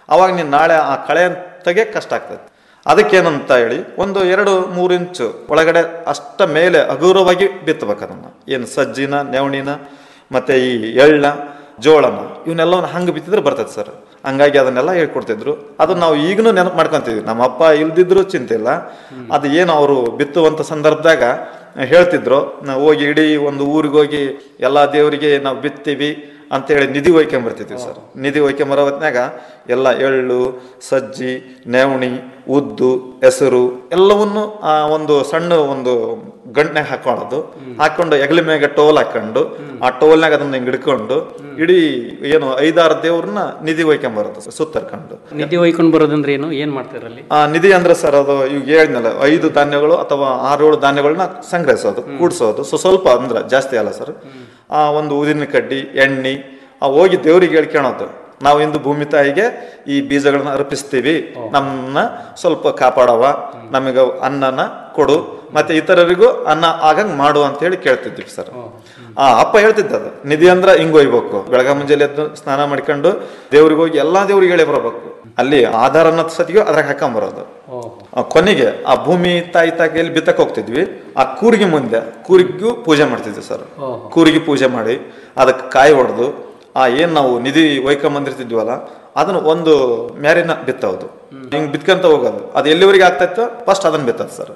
ಅವಾಗ ನೀನು ನಾಳೆ ಆ ಕಳೆ ತೆಗೆ ಕಷ್ಟ ಆಗ್ತದೆ ಅದಕ್ಕೇನಂತ ಹೇಳಿ ಒಂದು ಎರಡು ಮೂರು ಇಂಚು ಒಳಗಡೆ ಅಷ್ಟ ಮೇಲೆ ಹಗುರವಾಗಿ ಬಿತ್ತಬೇಕು ಅದನ್ನು ಏನು ಸಜ್ಜಿನ ನೆವಣಿನ ಮತ್ತೆ ಈ ಎಳ್ಳ ಜೋಳನ ಇವನ್ನೆಲ್ಲವನ್ನು ಹಂಗೆ ಬಿತ್ತಿದ್ರೆ ಬರ್ತದೆ ಸರ್ ಹಂಗಾಗಿ ಅದನ್ನೆಲ್ಲ ಹೇಳ್ಕೊಡ್ತಿದ್ರು ಅದನ್ನ ನಾವು ಈಗಲೂ ನೆನಪು ಮಾಡ್ಕೊಂತೀವಿ ನಮ್ಮ ಅಪ್ಪ ಇಲ್ದಿದ್ರು ಚಿಂತೆ ಇಲ್ಲ ಅದು ಏನು ಅವರು ಬಿತ್ತುವಂತ ಸಂದರ್ಭದಾಗ ಹೇಳ್ತಿದ್ರು ನಾವು ಹೋಗಿ ಇಡೀ ಒಂದು ಊರಿಗೆ ಹೋಗಿ ಎಲ್ಲ ದೇವರಿಗೆ ನಾವು ಬಿತ್ತೀವಿ ಅಂತೇಳಿ ನಿಧಿ ಒಯ್ಕೊಂಬರ್ತಿದ್ವಿ ಸರ್ ನಿಧಿ ಒಯ್ಕೊಂಬರೋ ಹೊತ್ನ್ಯಾಗ ಎಲ್ಲ ಎಳ್ಳು ಸಜ್ಜಿ ನೆವಣಿ ಉದ್ದು ಹೆಸರು ಎಲ್ಲವನ್ನು ಆ ಒಂದು ಸಣ್ಣ ಒಂದು ಗಂಟ್ನಾಗ ಹಾಕೊಳ್ಳೋದು ಹಾಕೊಂಡು ಎಗಲಿ ಮ್ಯಾಗ ಟೋಲ್ ಹಾಕೊಂಡು ಆ ಟೋಲ್ನಾಗ ಅದನ್ನ ಹಿಂಗ್ ಹಿಡ್ಕೊಂಡು ಇಡೀ ಏನು ಐದಾರು ದೇವ್ರನ್ನ ನಿಧಿ ಒಯ್ಕೊಂಬರೋದು ಸುತ್ತರ್ಕೊಂಡು ನಿಧಿ ಒಯ್ಕೊಂಡು ಬರೋದಂದ್ರೆ ಏನು ಏನ್ ಮಾಡ್ತಾರಲ್ಲಿ ಆ ನಿಧಿ ಅಂದ್ರೆ ಸರ್ ಅದು ಈಗ ಹೇಳಿದ್ನಲ್ಲ ಐದು ಧಾನ್ಯಗಳು ಅಥವಾ ಆರು ಏಳು ಧಾನ್ಯಗಳನ್ನ ಸಂಗ್ರಹಿಸೋದು ಕೂಡಿಸೋದು ಸೊ ಸ್ವಲ್ಪ ಅಂದ್ರೆ ಜಾಸ್ತಿ ಅಲ್ಲ ಸರ್ ಆ ಒಂದು ಉದಿನ ಕಡ್ಡಿ ಎಣ್ಣೆ ಆ ಹೋಗಿ ದೇವ್ರಿಗೆ ಹೇಳ್ಕೊಳೋದು ನಾವು ಇಂದು ಭೂಮಿ ತಾಯಿಗೆ ಈ ಬೀಜಗಳನ್ನ ಅರ್ಪಿಸ್ತೀವಿ ನಮ್ಮನ್ನ ಸ್ವಲ್ಪ ಕಾಪಾಡವ ನಮಗೆ ಅನ್ನನ ಕೊಡು ಮತ್ತೆ ಇತರರಿಗೂ ಅನ್ನ ಆಗಂಗ್ ಮಾಡು ಅಂತ ಹೇಳಿ ಕೇಳ್ತಿದ್ವಿ ಸರ್ ಆ ಅಪ್ಪ ಹೇಳ್ತಿದ್ದ ಅದು ನಿಧಿ ಅಂದ್ರ ಹಿಂಗ್ ಒಯ್ಬೇಕು ಬೆಳಗ ಮುಂಜಾನೆ ಎದ್ದು ಸ್ನಾನ ಮಾಡ್ಕೊಂಡು ದೇವ್ರಿಗೆ ಹೋಗಿ ಎಲ್ಲಾ ದೇವ್ರಿಗೆ ಹೇಳಿ ಬರ್ಬೇಕು ಅಲ್ಲಿ ಆಧಾರ ಅನ್ನೋದ್ ಸತಿಗೂ ಅದ್ರಾಗ ಹಾಕೊಂಬರೋದು ಆ ಕೊನೆಗೆ ಆ ಭೂಮಿ ತಾಯಿ ತಾಯಿಯಲ್ಲಿ ಬಿತ್ತಕ್ ಹೋಗ್ತಿದ್ವಿ ಆ ಕೂರಿಗೆ ಮುಂದೆ ಕೂರಿಗೂ ಪೂಜೆ ಮಾಡ್ತಿದ್ವಿ ಸರ್ ಕೂರಿಗೆ ಪೂಜೆ ಮಾಡಿ ಅದಕ್ಕೆ ಕಾಯಿ ಹೊಡೆದು ಆ ಏನ್ ನಾವು ನಿಧಿ ಒಯ್ಕೊಂಬಂದಿರ್ತಿದ್ವಲ್ಲ ಅದನ್ನ ಒಂದು ಮ್ಯಾರಿನ ಬಿತ್ತೋದು ಹಿಂಗ್ ಬಿತ್ಕೊಂತ ಹೋಗೋದು ಅದು ಎಲ್ಲಿವರೆಗೆ ಆಗ್ತಾ ಇತ್ತು ಫಸ್ಟ್ ಅದನ್ನ ಬಿತ್ತದ ಸರ್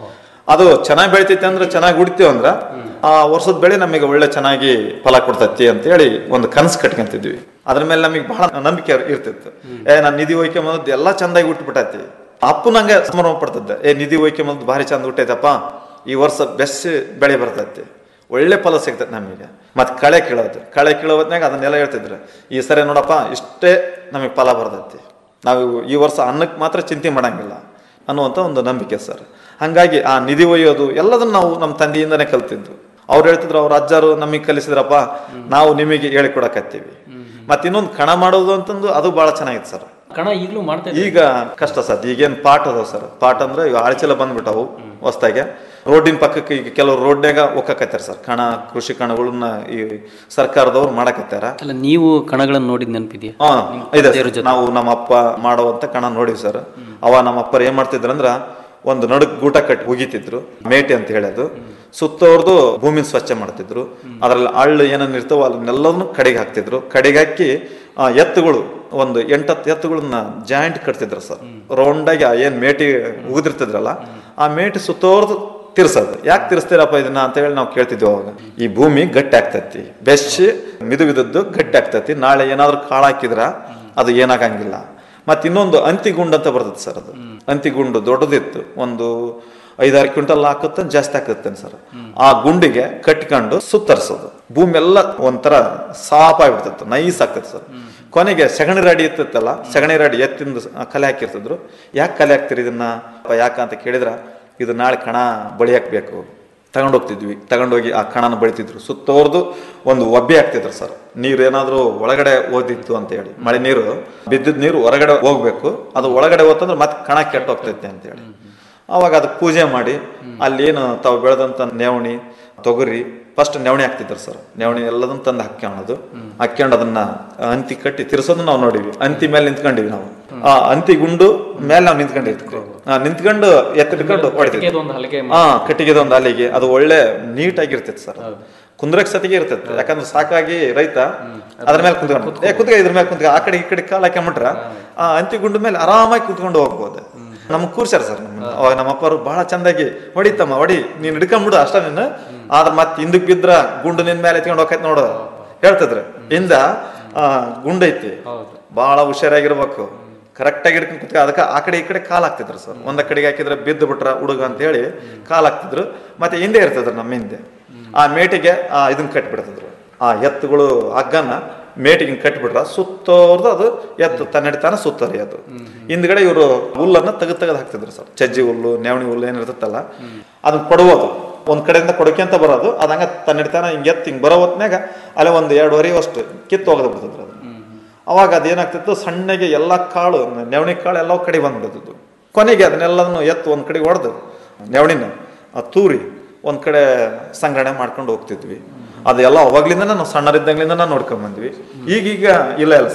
ಅದು ಚೆನ್ನಾಗಿ ಬೆಳಿತೈತೆ ಅಂದ್ರೆ ಚೆನ್ನಾಗಿ ಉಡ್ತೀವಿ ಅಂದ್ರ ಆ ವರ್ಷದ ಬೆಳೆ ನಮಗೆ ಒಳ್ಳೆ ಚೆನ್ನಾಗಿ ಫಲ ಕೊಡ್ತೈತಿ ಅಂತ ಹೇಳಿ ಒಂದು ಕನಸು ಕಟ್ಕೊಂತಿದ್ವಿ ಅದ್ರ ಮೇಲೆ ನಮಗೆ ಬಹಳ ನಂಬಿಕೆ ಇರ್ತಿತ್ತು ಏ ನಾನು ನಿಧಿ ಒಯ್ಕೊಂಬಂದ್ ಎಲ್ಲಾ ಚಂದಾಗಿ ಉಟ್ಬಿಟ್ಟೈತಿ ಅಪ್ಪು ನಂಗೆ ಸಂಭ್ರಮ ಪಡ್ತಿದ್ದೆ ಏ ನಿಧಿ ಒಯ್ಕೊಂಬಂದ್ ಭಾರಿ ಚಂದ ಹುಟ್ಟೈತಪ್ಪ ಈ ವರ್ಷ ಬೆಸ್ಟ್ ಬೆಳೆ ಬರ್ತೈತಿ ಒಳ್ಳೆ ಫಲ ಸಿಗ್ತೈತೆ ನಮಗೆ ಮತ್ತೆ ಕಳೆ ಕೀಳೋದು ಕಳೆ ಕೀಳೋ ಹೊತ್ನ್ಯಾಗ ಅದನ್ನೆಲ್ಲ ಹೇಳ್ತಿದ್ರು ಈ ಸರಿ ನೋಡಪ್ಪ ಇಷ್ಟೇ ನಮಗೆ ಫಲ ಬರ್ತೈತಿ ನಾವು ಈ ವರ್ಷ ಅನ್ನಕ್ಕೆ ಮಾತ್ರ ಚಿಂತೆ ಮಾಡಂಗಿಲ್ಲ ಅನ್ನುವಂಥ ಒಂದು ನಂಬಿಕೆ ಸರ್ ಹಂಗಾಗಿ ಆ ನಿಧಿ ಒಯ್ಯೋದು ಎಲ್ಲದನ್ನ ನಾವು ನಮ್ಮ ತಂದೆಯಿಂದನೇ ಕಲ್ತಿದ್ದು ಅವ್ರು ಹೇಳ್ತಿದ್ರು ಅವ್ರ ಅಜ್ಜಾರು ನಮಗೆ ಕಲಿಸಿದ್ರಪ್ಪ ನಾವು ನಿಮಗೆ ಹೇಳಿಕೊಡಕತ್ತೀವಿ ಮತ್ತೆ ಇನ್ನೊಂದು ಕಣ ಮಾಡೋದು ಅಂತಂದು ಅದು ಬಹಳ ಚೆನ್ನಾಗಿತ್ತು ಸರ್ ಕಣ ಈಗಲೂ ಮಾಡ್ತಾ ಈಗ ಕಷ್ಟ ಸರ್ ಈಗೇನ್ ಪಾಟ್ ಅದಾವ ಸರ್ ಪಾಟ್ ಅಂದ್ರೆ ಈಗ ಆಳ್ಚೆಲ್ಲ ಬಂದ್ಬಿಟ್ಟವು ಹೊಸ್ದಾಗೆ ರೋಡಿನ ಪಕ್ಕಕ್ಕೆ ಈಗ ಕೆಲವರು ರೋಡ್ನಾಗ ಒಕ್ಕಕತ್ತಾರ ಸರ್ ಕಣ ಕೃಷಿ ಕಣಗಳನ್ನ ಈ ಸರ್ಕಾರದವ್ರು ಮಾಡಕತ್ತಾರ ಅಲ್ಲ ನೀವು ಕಣಗಳನ್ನು ನೋಡಿದ್ ನೆನಪಿದೆಯಾ ಹಾ ಇದೆ ಸರ್. ನಾವು ನಮ್ಮ ಅಪ್ಪ ಮಾಡುವಂತ ಕಣ ನೋಡಿವಿ ಸರ್ ಅವ ನಮ್ಮ ಅಪ್ಪರು ಏನ್ ಮಾಡ್ತಿದ್ರಂದ್ರ ಒಂದು ನಡುಕ್ ಗೂಟ ಕಟ್ಟಿ ಉಗಿತಿದ್ರು ಮೇಟಿ ಅಂತ ಹೇಳೋದು ಸುತ್ತೋರ್ದು ಭೂಮಿನ ಸ್ವಚ್ಛ ಮಾಡ್ತಿದ್ರು ಅದ್ರಲ್ಲಿ ಹಳ್ಳು ಏನೇನು ಇರ್ತಾವ ಅದನ್ನೆಲ್ಲದನ್ನು ಕಡೆಗೆ ಹಾಕ್ತಿದ್ರು ಕಡೆಗೆ ಹಾಕಿ ಆ ಎತ್ತುಗಳು ಒಂದು ಎಂಟತ್ತು ಎತ್ತುಗಳನ್ನ ಜಾಯಿಂಟ್ ಕಟ್ತಿದ್ರು ಸರ್ ರೌಂಡಾಗಿ ಆ ಏನ್ ಮೇಟಿ ಉಗಿದಿರ್ತಿದ್ರಲ್ಲ ಆ ಮೇಟಿ ಸುತ್ತೋರ್ದು ತಿರ್ಸೋದು ಯಾಕೆ ತಿರ್ಸ್ತೀರಪ್ಪ ಇದನ್ನ ಅಂತ ಹೇಳಿ ನಾವು ಕೇಳ್ತಿದ್ವಿ ಅವಾಗ ಈ ಭೂಮಿ ಗಟ್ಟಿ ಆಗ್ತೈತಿ ಬೆಚ್ಚಿ ಮಿದು ಮಿದದ್ದು ಗಟ್ಟಿ ಆಗ್ತೈತಿ ನಾಳೆ ಏನಾದ್ರೂ ಕಾಳು ಹಾಕಿದ್ರ ಅದು ಏನಾಗಂಗಿಲ್ಲ ಮತ್ತೆ ಇನ್ನೊಂದು ಅಂತಿಗುಂಡು ಅಂತ ಬರ್ತದೆ ಸರ್ ಅದು ಅಂತಿಗುಂಡು ದೊಡ್ಡದಿತ್ತು ಒಂದು ಐದಾರು ಕ್ವಿಂಟಲ್ ಹಾಕುತ್ತೆ ಜಾಸ್ತಿ ಹಾಕುತ್ತೆ ಸರ್ ಆ ಗುಂಡಿಗೆ ಕಟ್ಕೊಂಡು ಸುತ್ತರಿಸೋದು ಭೂಮಿ ಎಲ್ಲ ಒಂಥರ ಸಾಪ್ ಆಗಿಬಿಡ್ತಿತ್ತು ನೈಸ್ ಆಗ್ತದೆ ಸರ್ ಕೊನೆಗೆ ಸಗಣಿ ರಾಡಿ ಇರ್ತಿತ್ತಲ್ಲ ಸಗಣಿ ರಾಡಿ ಎತ್ತಿಂದ ಕಲೆ ಹಾಕಿರ್ತಿದ್ರು ಯಾಕೆ ಕಲೆ ಹಾಕ್ತಿರಿ ಇದನ್ನ ಯಾಕ ಅಂತ ಕೇಳಿದ್ರ ಇದು ನಾಳೆ ಕಣ ಬಳಿ ಹಾಕ್ಬೇಕು ತಗೊಂಡೋಗ್ತಿದ್ವಿ ತಗೊಂಡೋಗಿ ಆ ಕಣನ ಬಳಿತಿದ್ರು ಸುತ್ತೋರ್ದು ಒಂದು ಒಬ್ಬೆ ಹಾಕ್ತಿದ್ರು ಸರ್ ನೀರು ಏನಾದ್ರೂ ಒಳಗಡೆ ಓದಿತ್ತು ಅಂತ ಹೇಳಿ ಮಳೆ ನೀರು ಬಿದ್ದಿದ್ ನೀರು ಹೊರಗಡೆ ಹೋಗ್ಬೇಕು ಅದು ಒಳಗಡೆ ಹೋತಂದ್ರೆ ಮತ್ತೆ ಕಣ ಕೆಟ್ಟ ಹೋಗ್ತೈತೆ ಅಂತ ಹೇಳಿ ಅವಾಗ ಅದಕ್ಕೆ ಪೂಜೆ ಮಾಡಿ ಅಲ್ಲಿ ಏನು ತಾವು ಬೆಳೆದಂತ ನೆವಣಿ ತೊಗರಿ ಫಸ್ಟ್ ನೆವಣಿ ಹಾಕ್ತಿದ್ರು ಸರ್ ನೆವಣಿ ಎಲ್ಲದನ್ನ ತಂದು ಹಾಕ್ಕೊಳ್ಳೋದು ಹಾಕ್ಕೊಂಡು ಅದನ್ನ ಅಂತಿ ಕಟ್ಟಿ ತಿರ್ಸೋದನ್ನ ನಾವು ನೋಡಿವಿ ಅಂತಿ ಮೇಲೆ ನಿಂತ್ಕೊಂಡಿವಿ ನಾವು ಆ ಅಂತಿ ಗುಂಡು ಮೇಲೆ ನಾವು ನಿಂತ್ಕೊಂಡಿರ್ತೀವಿ ಆ, ನಿಂತ್ಕೊಂಡು ಎತ್ತಿಟ್ಕೊಂಡು ಹೊಡಿತೀವಿ ಒಂದು ಹಲಗೆ ಹಾ ಕಟ್ಟಿಗೆದ ಒಂದು ಅಲ್ಲಿಗೆ ಅದು ಒಳ್ಳೆ ನೀಟ್ ಆಗಿರ್ತೈತೆ ಸರ್ ಕುಂದ್ರಕ್ ಸತಿಗೆ ಇರ್ತೈತೆ ಯಾಕಂದ್ರೆ ಸಾಕಾಗಿ ರೈತ ಅದ್ರ ಮೇಲೆ ಕುಂತ್ಕೊಂಡು ಏ ಕುತ್ಕ ಇದ್ರ ಮೇಲೆ ಕುಂತ್ಕ ಆ ಕಡೆ ಈ ಕಡೆ ಕಾಲ್ ಹಾಕೊಂಬಿಟ್ರ ಆ ಅಂತಿ ಗುಂಡು ಮೇಲೆ ಆರಾಮಾಗಿ ಕುತ್ಕೊಂಡು ಹೋಗ್ಬೋದು ನಮ್ಗೆ ಕೂರ್ಸ್ಯಾರ ಸರ್ ನಮ್ಮನ್ನ ಅವಾಗ ನಮ್ಮ ಅಪ್ಪರು ಬಹಳ ಚಂದಾಗಿ ಹೊಡಿತಮ್ಮ ಹೊಡಿ ನೀನ್ ಹಿಡ್ಕೊಂಬಿಡು ಅಷ್ಟ ನೀನು ಆದ್ರ ಮತ್ತೆ ಹಿಂದಕ್ ಬಿದ್ರ ಗುಂಡು ನಿನ್ ಮೇಲೆ ಎತ್ಕೊಂಡು ಹೋಗೈತೆ ನೋಡು ಹೇಳ್ತಿದ್ರು ಹಿಂದ ಆ ಗುಂಡು ಐತಿ ಬಹಳ ಹುಷಾರಾಗಿರ್ಬೇಕು ಕರೆಕ್ಟ್ ಆಗಿ ಹಿಡ್ಕೊಂಡು ಕುತ್ಕ ಅದಕ್ಕೆ ಆ ಕಡೆ ಈ ಕಡೆ ಕಾಲ್ ಹಾಕ್ತಿದ್ರು ಸರ್ ಒಂದ ಕಡೆಗೆ ಹಾಕಿದ್ರೆ ಬಿದ್ದು ಬಿಟ್ರ ಹುಡುಗ ಅಂತ ಹೇಳಿ ಕಾಲ್ ಹಾಕ್ತಿದ್ರು ಮತ್ತೆ ಹಿಂದೆ ಇರ್ತಿದ್ರು ನಮ್ಮ ಹಿಂದೆ ಆ ಮೇಟಿಗೆ ಆ ಇದನ್ನ ಕಟ್ಬಿಡ್ತಿದ್ರು ಆ ಎತ್ತುಗಳು ಹಗ್ಗನ ಮೇಟಿಗೆ ಹಿಂಗ್ ಕಟ್ಬಿಟ್ರ ಸುತ್ತೋರ್ದು ಅದು ಎತ್ತು ತನ್ನಡಿತಾನ ಸುತ್ತರಿ ಅದು ಹಿಂದ್ಗಡೆ ಇವರು ಹುಲ್ಲನ್ನ ತೆಗೆದು ತೆಗೆದು ಹಾಕ್ತಿದ್ರು ಸರ್ ಚಜ್ಜಿ ಹುಲ್ಲು ನೆವಣಿ ಹುಲ್ಲು ಏನಿರ್ತಲ್ಲ ಅದನ್ನ ಕೊಡುವುದು ಒಂದ್ ಕಡೆಯಿಂದ ಕೊಡಕ್ಯಂತ ಬರೋದು ಅದಂಗ ತನ್ನಡಿತಾನ ಹಿಂಗ್ ಎತ್ತು ಹಿಂಗ್ ಬರೋ ಹೊತ್ನ್ಯಾಗ ಅಲ್ಲೇ ಒಂದು ಎರಡುವರೆ ಅಷ್ಟು ಕಿತ್ತು ಹೋಗದ್ ಬಿಡ್ತಿದ್ರು ಅದು ಅವಾಗ ಅದೇನಾಗ್ತಿತ್ತು ಸಣ್ಣಗೆ ಎಲ್ಲ ಕಾಳು ನೆವಣಿ ಕಾಳು ಎಲ್ಲ ಕಡೆ ಬಂದ್ಬಿಡ್ತಿದ್ದು ಕೊನೆಗೆ ಅದನ್ನೆಲ್ಲದನ್ನು ಎತ್ತು ಒಂದ್ ಕಡೆ ಹೊಡೆದು ನೆವಣಿನ ಆ ತೂರಿ ಒಂದ್ ಕಡೆ ಸಂಗ್ರಹಣೆ ಮಾಡ್ಕೊಂಡು ಹೋಗ್ತಿದ್ವಿ ಅದೆಲ್ಲ ಅವಾಗ್ಲಿಂದ ನಾವು ಸಣ್ಣರಿದ್ದಾಗ್ಲಿಂದ ನೋಡ್ಕೊಂಡ್ ಬಂದ್ವಿ ಈಗೀಗ ಇಲ್ಲ ಇಲ್ಲ ಸರ್ ಅದು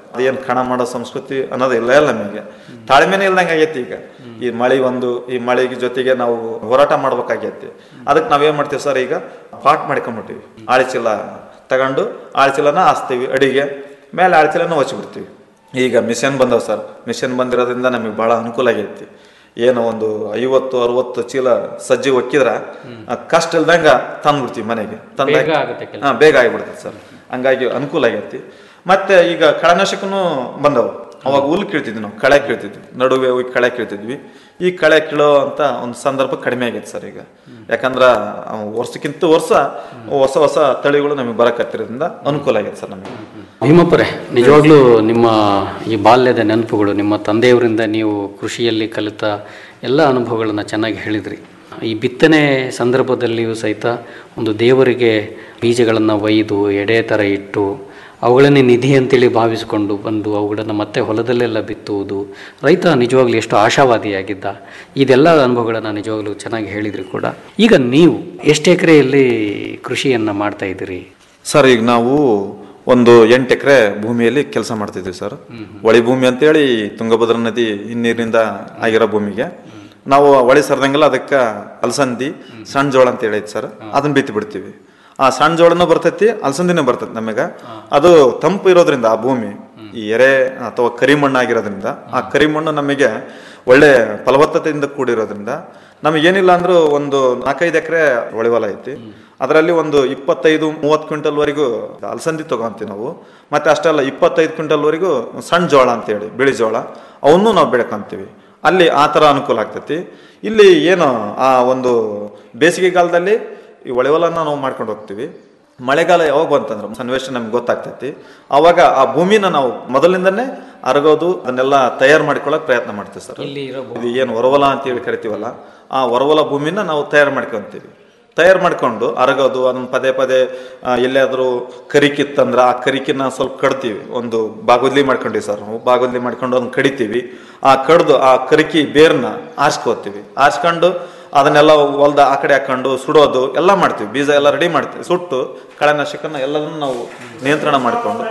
ಅದೇನು ಕಣ ಮಾಡೋ ಸಂಸ್ಕೃತಿ ಅನ್ನೋದು ಇಲ್ಲ ಇಲ್ಲ ನಮಗೆ ತಾಳ್ಮೆನೇ ಇಲ್ದಂಗೆ ಆಗೈತಿ ಈಗ ಈ ಮಳೆ ಒಂದು ಈ ಮಳೆಗೆ ಜೊತೆಗೆ ನಾವು ಹೋರಾಟ ಮಾಡ್ಬೇಕಾಗೈತಿ ಅದಕ್ಕೆ ನಾವೇನ್ ಮಾಡ್ತೀವಿ ಸರ್ ಈಗ ಪಾಟ್ ಮಾಡ್ಕೊಂಡ್ಬಿಟ್ಟಿವಿ ಆಳಿಚೀಲ ತಗೊಂಡು ಆಳಿಚೀಲನ ಹಾಸ್ತೀವಿ ಅಡಿಗೆ ಮೇಲೆ ಆಳಿಚೀಲನ ಹೊಚ್ಬಿಡ್ತೀವಿ ಈಗ ಮಿಷನ್ ಬಂದವ ಸರ್ ಮಿಷನ್ ಬಂದಿರೋದ್ರಿಂದ ನಮಗೆ ಬಹಳ ಅನುಕೂಲ ಆಗೈತಿ ಏನೋ ಒಂದು ಐವತ್ತು ಅರವತ್ತು ಚೀಲ ಸಜ್ಜಿ ಒಕ್ಕಿದ್ರ ಆ ಕಷ್ಟ ಇಲ್ದಂಗ ತಂದ್ಬಿಡ್ತೀವಿ ಮನೆಗೆ ತಂದ ಬೇಗ ಆಗುತ್ತೆ ಕೆಲ್ಸ. ಹಾ ಬೇಗ ಆಗಿಬಿಡ್ತದೆ ಸರ್ ಹಂಗಾಗಿ ಅನುಕೂಲ ಆಗೈತಿ ಮತ್ತೆ ಈಗ ಕಳೆನಾಶಕನು ಬಂದವು ಅವಾಗ ಹುಲ್ ಕೀಳ್ತಿದ್ವಿ ನಾವು ಕಳೆ ಕೀಳ್ತಿದ್ವಿ ನಡುವೆ ಹೋಗಿ ಕಳೆ ಕೀಳ್ತಿದ್ವಿ ಈ ಕಳೆ ಕೀಳೋ ಅಂತ ಒಂದು ಸಂದರ್ಭ ಕಡಿಮೆ ಆಗೈತೆ ಸರ್ ಈಗ ಯಾಕಂದ್ರ ಅವ್ ವರ್ಷಕ್ಕಿಂತ ವರ್ಷ ಹೊಸ ಹೊಸ ತಳಿಗಳು ನಮಗೆ ಬರಕತ್ತಿರೋದ್ರಿಂದ ಅನುಕೂಲ ಆಗೈತೆ ಸರ್ ನಮಗೆ ಭೀಮಪ್ಪರೇ ನಿಜವಾಗ್ಲೂ ನಿಮ್ಮ ಈ ಬಾಲ್ಯದ ನೆನಪುಗಳು ನಿಮ್ಮ ತಂದೆಯವರಿಂದ ನೀವು ಕೃಷಿಯಲ್ಲಿ ಕಲಿತ ಎಲ್ಲ ಅನುಭವಗಳನ್ನು ಚೆನ್ನಾಗಿ ಹೇಳಿದ್ರಿ ಈ ಬಿತ್ತನೆ ಸಂದರ್ಭದಲ್ಲಿಯೂ ಸಹಿತ ಒಂದು ದೇವರಿಗೆ ಬೀಜಗಳನ್ನು ಒಯ್ದು ಎಡೆ ಥರ ಇಟ್ಟು ಅವುಗಳನ್ನೇ ನಿಧಿ ಅಂತೇಳಿ ಭಾವಿಸಿಕೊಂಡು ಬಂದು ಅವುಗಳನ್ನು ಮತ್ತೆ ಹೊಲದಲ್ಲೆಲ್ಲ ಬಿತ್ತುವುದು ರೈತ ನಿಜವಾಗ್ಲೂ ಎಷ್ಟು ಆಶಾವಾದಿಯಾಗಿದ್ದ ಇದೆಲ್ಲ ಅನುಭವಗಳನ್ನು ನಿಜವಾಗ್ಲೂ ಚೆನ್ನಾಗಿ ಹೇಳಿದ್ರಿ ಕೂಡ ಈಗ ನೀವು ಎಷ್ಟು ಎಕರೆಯಲ್ಲಿ ಕೃಷಿಯನ್ನು ಮಾಡ್ತಾ ಇದ್ದೀರಿ ಸರ್ ಈಗ ನಾವು ಒಂದು ಎಂಟು ಎಕರೆ ಭೂಮಿಯಲ್ಲಿ ಕೆಲಸ ಮಾಡ್ತಿದ್ವಿ ಸರ್ ಹೊಳಿ ಭೂಮಿ ಅಂತೇಳಿ ತುಂಗಭದ್ರಾ ನದಿ ಹಿನ್ನೀರಿನಿಂದ ಆಗಿರೋ ಭೂಮಿಗೆ ನಾವು ಹೊಳಿ ಸರ್ದಂಗೆಲ್ಲ ಅದಕ್ಕೆ ಅಲಸಂದಿ ಸಣ್ಣ ಜೋಳ ಅಂತ ಹೇಳೈತಿ ಸರ್ ಅದನ್ನ ಬಿತ್ತಿ ಬಿಡ್ತೀವಿ ಆ ಸಣ್ಣ ಜೋಳನೂ ಬರ್ತೈತಿ ಅಲಸಂದಿನೂ ಬರ್ತೈತಿ ನಮಗೆ ಅದು ತಂಪು ಇರೋದ್ರಿಂದ ಆ ಭೂಮಿ ಈ ಎರೆ ಅಥವಾ ಕರಿಮಣ್ಣು ಆಗಿರೋದ್ರಿಂದ ಆ ಕರಿಮಣ್ಣು ನಮಗೆ ಒಳ್ಳೆ ಫಲವತ್ತತೆಯಿಂದ ಕೂಡಿರೋದ್ರಿಂದ ನಮಗೇನಿಲ್ಲ ಅಂದ್ರೂ ಒಂದು ನಾಲ್ಕೈದು ಎಕರೆ ಹೊಳಿವಲ ಐತಿ ಅದರಲ್ಲಿ ಒಂದು ಇಪ್ಪತ್ತೈದು ಮೂವತ್ತು ಕ್ವಿಂಟಲ್ ವರೆಗೂ ಅಲಸಂದಿ ತಗೊಂತೀವಿ ನಾವು ಮತ್ತೆ ಅಷ್ಟೆಲ್ಲ ಇಪ್ಪತ್ತೈದು ಕ್ವಿಂಟಲ್ ವರೆಗೂ ಸಣ್ಣ ಜೋಳ ಅಂತೇಳಿ ಬಿಳಿ ಜೋಳ ಅವನ್ನೂ ನಾವು ಬೆಳ್ಕೊಂತೀವಿ ಅಲ್ಲಿ ಆ ಥರ ಅನುಕೂಲ ಆಗ್ತೈತಿ ಇಲ್ಲಿ ಏನು ಆ ಒಂದು ಬೇಸಿಗೆಗಾಲದಲ್ಲಿ ಈ ಹೊಳೆವಲನ್ನ ನಾವು ಮಾಡ್ಕೊಂಡು ಹೋಗ್ತೀವಿ ಮಳೆಗಾಲ ಯಾವಾಗ ಬಂತಂದ್ರೆ ಸನ್ನಿವೇಶ ನಮ್ಗೆ ಗೊತ್ತಾಗ್ತೈತಿ ಅವಾಗ ಆ ಭೂಮಿನ ನಾವು ಮೊದಲಿಂದನೇ ಅರಗೋದು ಅದನ್ನೆಲ್ಲ ತಯಾರು ಮಾಡ್ಕೊಳ್ಳೋಕೆ ಪ್ರಯತ್ನ ಮಾಡ್ತೀವಿ ಸರ್ ಇಲ್ಲಿ ಇರೋ ಇದು ಏನು ಹೊರವಲ ಅಂತ ಹೇಳಿ ಕರಿತೀವಲ್ಲ ಆ ಹೊರವಲ ಭೂಮಿನ ನಾವು ತಯಾರು ಮಾಡ್ಕೊಂತೀವಿ ತಯಾರು ಮಾಡ್ಕೊಂಡು ಅರಗೋದು ಅದನ್ನ ಪದೇ ಪದೇ ಆ, ಎಲ್ಲಿಯಾದ್ರೂ ಕರಿಕಿತ್ತಂದ್ರೆ ಆ ಕರಿಕಿನ ಸ್ವಲ್ಪ ಕಡ್ತೀವಿ ಒಂದು ಬಾಗುದ್ಲಿ ಮಾಡ್ಕೊಂಡಿವಿ ಸರ್ ನಾವು ಬಾಗುದ್ಲಿ ಮಾಡ್ಕೊಂಡು ಅದನ್ನ ಕಡಿತೀವಿ ಆ ಕಡ್ದು ಆ ಕರಿಕಿ ಬೇರ್ನ ಆರ್ಸ್ಕೋತೀವಿ ಆರ್ಸ್ಕೊಂಡು ಅದನ್ನೆಲ್ಲ ಹೊಲ್ದ ಆ ಕಡೆ ಹಾಕೊಂಡು ಸುಡೋದು ಎಲ್ಲ ಮಾಡ್ತೀವಿ ಬೀಜ ಎಲ್ಲ ರೆಡಿ ಮಾಡ್ತೀವಿ ಸುಟ್ಟು ಕಳೆನಾಶಕನ ಎಲ್ಲದನ್ನು ನಾವು ನಿಯಂತ್ರಣ ಮಾಡಿಕೊಂಡು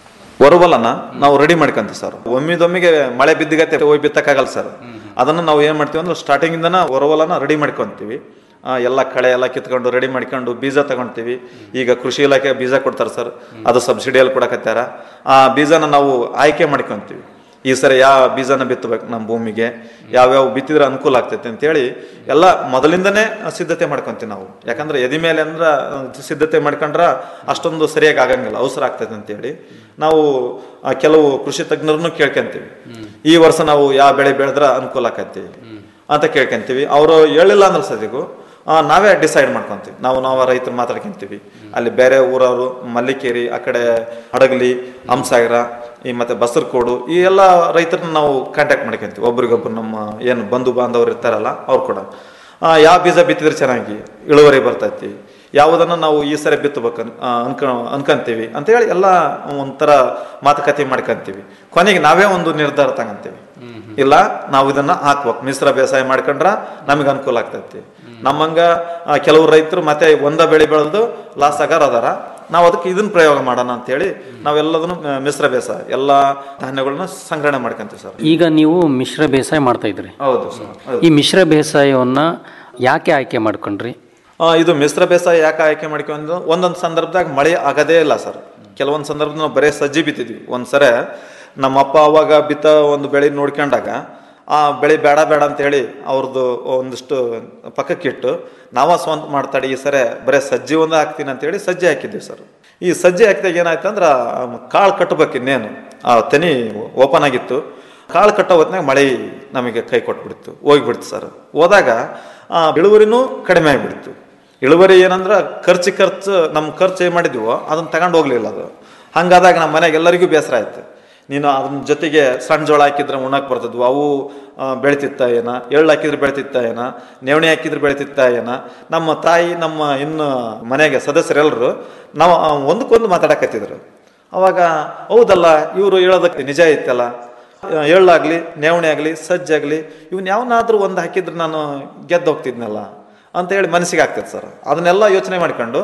ಹೊರವಲನ ನಾವು ರೆಡಿ ಮಾಡ್ಕೊಂತೀವಿ ಸರ್ ಒಮ್ಮಿದೊಮ್ಮಿಗೆ ಮಳೆ ಬಿದ್ದಿಗತ್ತೆ ಹೋಗಿ ಬಿತ್ತಕ್ಕಾಗಲ್ಲ ಸರ್ ಅದನ್ನು ನಾವು ಏನು ಮಾಡ್ತೀವಿ ಅಂದ್ರೆ ಸ್ಟಾರ್ಟಿಂಗ್ ಇಂದನ ಹೊರವಲನ ರೆಡಿ ಮಾಡ್ಕೊಂತೀವಿ ಆ, ಎಲ್ಲ ಕಳೆ ಎಲ್ಲ ಕಿತ್ಕೊಂಡು ರೆಡಿ ಮಾಡ್ಕೊಂಡು ಬೀಜ ತಗೊಂತೀವಿ ಈಗ ಕೃಷಿ ಇಲಾಖೆ ಬೀಜ ಕೊಡ್ತಾರೆ ಸರ್ ಅದು ಸಬ್ಸಿಡಿಯಲ್ಲಿ ಕೊಡಕತ್ತಾರ ಆ ಬೀಜನ ನಾವು ಆಯ್ಕೆ ಮಾಡ್ಕೊಂತೀವಿ ಈ ಸರಿ ಯಾವ ಬೀಜನ ಬಿತ್ತಬೇಕು ನಮ್ಮ ಭೂಮಿಗೆ ಯಾವ್ಯಾವ ಬಿತ್ತಿದ್ರೆ ಅನುಕೂಲ ಆಗ್ತೈತೆ ಅಂತೇಳಿ ಎಲ್ಲ ಮೊದಲಿಂದನೇ ಸಿದ್ಧತೆ ಮಾಡ್ಕೊಂತೀವಿ ನಾವು ಯಾಕಂದ್ರೆ ಎದಿ ಮೇಲೆ ಅಂದ್ರೆ ಅಹ್, ಸಿದ್ಧತೆ ಮಾಡ್ಕೊಂಡ್ರ ಅಷ್ಟೊಂದು ಸರಿಯಾಗಿ ಆಗಂಗಿಲ್ಲ ಅವಸರ ಆಗ್ತೈತೆ ಅಂತೇಳಿ ನಾವು ಆ, ಕೆಲವು ಕೃಷಿ ತಜ್ಞರನ್ನು ಕೇಳ್ಕೊಂತೀವಿ ಈ ವರ್ಷ ನಾವು ಯಾವ ಬೆಳೆ ಬೆಳೆದ್ರ ಅನುಕೂಲ ಆಕೈತಿ ಅಂತ ಕೇಳ್ಕೊಂತೀವಿ ಅವರು ಹೇಳಿಲ್ಲ ಅಂದ್ರೆ ಸದಿಗೂ ಆ, ನಾವೇ ಡಿಸೈಡ್ ಮಾಡ್ಕೊಂತೀವಿ ನಾವು ನಾವು ರೈತರು ಮಾತಾಡ್ಕೊಂತೀವಿ ಅಲ್ಲಿ ಬೇರೆ ಊರವರು ಮಲ್ಲಿಕೇರಿ ಆ ಕಡೆ ಹಡಗಲಿ ಹಂಸಾಗರ ಈ ಮತ್ತೆ ಬಸರ್ಕೋಡು ಈ ಎಲ್ಲ ರೈತರನ್ನ ನಾವು ಕಾಂಟ್ಯಾಕ್ಟ್ ಮಾಡ್ಕೊಂತೀವಿ ಒಬ್ರಿಗೊಬ್ರು ನಮ್ಮ ಏನು ಬಂಧು ಬಾಂಧವರು ಇರ್ತಾರಲ್ಲ ಅವ್ರು ಕೂಡ ಆ, ಯಾವ ಬೀಜ ಬಿತ್ತಿದ್ರೆ ಚೆನ್ನಾಗಿ ಇಳುವರಿ ಬರ್ತೈತಿ ಯಾವುದನ್ನ ನಾವು ಈ ಸರಿ ಬಿತ್ತಬೇಕು ಅನ್- ಆ, ಅನ್ಕ ಅನ್ಕಂತೀವಿ ಅಂತ ಹೇಳಿ ಎಲ್ಲ ಒಂಥರ ಮಾತುಕತೆ ಮಾಡ್ಕೊಂತೀವಿ ಕೊನೆಗೆ ನಾವೇ ಒಂದು ನಿರ್ಧಾರ ತಗಂತೀವಿ ಇಲ್ಲ ನಾವು ಇದನ್ನ ಹಾಕ್ಬೇಕು ಮಿಶ್ರ ಬೇಸಾಯ ಮಾಡ್ಕೊಂಡ್ರ ನಮಗೆ ಅನುಕೂಲ ಆಗ್ತೈತಿ ನಮ್ಮಂಗ ಆ, ಕೆಲವು ರೈತರು ಮತ್ತೆ ಒಂದ ಬೆಳೆ ಬೆಳೆದು ಲಾಸ್ ಆಗಾರ ಅದಾರ ನಾವು ಅದಕ್ಕೆ ಇದನ್ನ ಪ್ರಯೋಗ ಮಾಡೋಣ ಅಂತೇಳಿ ನಾವೆಲ್ಲದನ್ನು ಆ, ಮಿಶ್ರ ಬೇಸಾಯ ಎಲ್ಲಾ ಧಾನ್ಯಗಳನ್ನ ಸಂಗ್ರಹಣೆ ಮಾಡ್ಕೊಂತೀವಿ ಸರ್ ಈಗ ನೀವು ಮಿಶ್ರ ಬೇಸಾಯ ಮಾಡ್ತಾ ಇದ್ರಿ ಹೌದು ಸರ್ ಹೌದು. ಈ ಮಿಶ್ರ ಬೇಸಾಯವನ್ನ ಯಾಕೆ ಆಯ್ಕೆ ಮಾಡ್ಕೊಂಡ್ರಿ ಆ, ಇದು ಮಿಶ್ರ ಬೇಸಾಯ ಯಾಕೆ ಆಯ್ಕೆ ಮಾಡ್ಕೊಂಡು ಒಂದೊಂದು ಸಂದರ್ಭದಾಗ ಮಳೆ ಆಗದೇ ಇಲ್ಲ ಸರ್ ಕೆಲವೊಂದು ಸಂದರ್ಭ ನಾವು ಬರೇ ಸಜ್ಜಿ ಬಿತ್ತಿದ್ವಿ ಒಂದ್ಸರೆ ನಮ್ಮ ಅಪ್ಪ ಅವಾಗ ಬಿತ್ತ ಒಂದು ಬೆಳೆ ನೋಡ್ಕೊಂಡಾಗ ಆ ಬೆಳೆ ಬೇಡ ಬೇಡ ಅಂತ ಹೇಳಿ ಅವ್ರದ್ದು ಒಂದಿಷ್ಟು ಪಕ್ಕಕ್ಕಿಟ್ಟು ನಾವ ಸ್ವಂತ ಮಾಡ್ತಾಡಿ ಈ ಸರಿ ಬರೇ ಸಜ್ಜಿ ಒಂದು ಹಾಕ್ತೀನಿ ಅಂತ ಹೇಳಿ ಸಜ್ಜಿ ಹಾಕಿದ್ವಿ ಸರ್ ಈ ಸಜ್ಜಿ ಹಾಕಿದಾಗ ಏನಾಯ್ತು ಅಂದ್ರೆ ಕಾಳು ಕಟ್ಟಬೇಕು ಇನ್ನೇನು ಆ ತೆನಿ ಓಪನ್ ಆಗಿತ್ತು ಕಾಳು ಕಟ್ಟೋ ಹೊತ್ನಾಗ ಮಳೆ ನಮಗೆ ಕೈ ಕೊಟ್ಬಿಡ್ತು ಹೋಗ್ಬಿಡ್ತು ಸರ್ ಹೋದಾಗ ಆ ಇಳುವರಿನೂ ಕಡಿಮೆ ಆಗಿಬಿಡ್ತು ಇಳುವರಿ ಏನಂದ್ರೆ ಖರ್ಚು ಖರ್ಚು ನಮ್ಮ ಖರ್ಚು ಏನು ಮಾಡಿದ್ವೋ ಅದನ್ನ ತಗೊಂಡು ಹೋಗ್ಲಿಲ್ಲ ಅದು ಹಂಗಾದಾಗ ನಮ್ಮ ಮನೆಗೆ ಎಲ್ಲರಿಗೂ ಬೇಸರ ಆಯ್ತು ನೀನು ಅದ್ರ ಜೊತೆಗೆ ಸಣ್ಣ ಜೋಳ ಹಾಕಿದ್ರೆ ಉಣ್ಣಕ್ಕೆ ಬರ್ತದ್ವು ಅವು ಆ, ಬೆಳಿತಿತ್ತ ಏನ ಎಳ್ಳು ಹಾಕಿದ್ರೆ ಬೆಳಿತಿತ್ತ ಏನ ನೆವಣಿ ಹಾಕಿದ್ರೆ ಬೆಳಿತಿತ್ತ ಏನ ನಮ್ಮ ತಾಯಿ ನಮ್ಮ ಇನ್ನು ಮನೆಗೆ ಸದಸ್ಯರೆಲ್ಲರೂ ನಾವು ಆ, ಒಂದಕ್ಕೊಂದು ಮಾತಾಡಕತ್ತಿದ್ರು ಅವಾಗ ಹೌದಲ್ಲ ಇವರು ಹೇಳೋದಕ್ಕೆ ನಿಜ ಐತಲ್ಲ ಆ, ಎಳ್ಳಾಗ್ಲಿ ನೆವಣಿ ಆಗಲಿ ಸಜ್ಜಾಗ್ಲಿ ಇವನ್ ಯಾವನಾದ್ರೂ ಒಂದು ಹಾಕಿದ್ರೆ ನಾನು ಗೆದ್ದು ಹೋಗ್ತಿದ್ನಲ್ಲ ಅಂತ ಹೇಳಿ ಮನಸ್ಸಿಗೆ ಆಗ್ತದೆ ಸರ್ ಅದನ್ನೆಲ್ಲ ಯೋಚನೆ ಮಾಡ್ಕೊಂಡು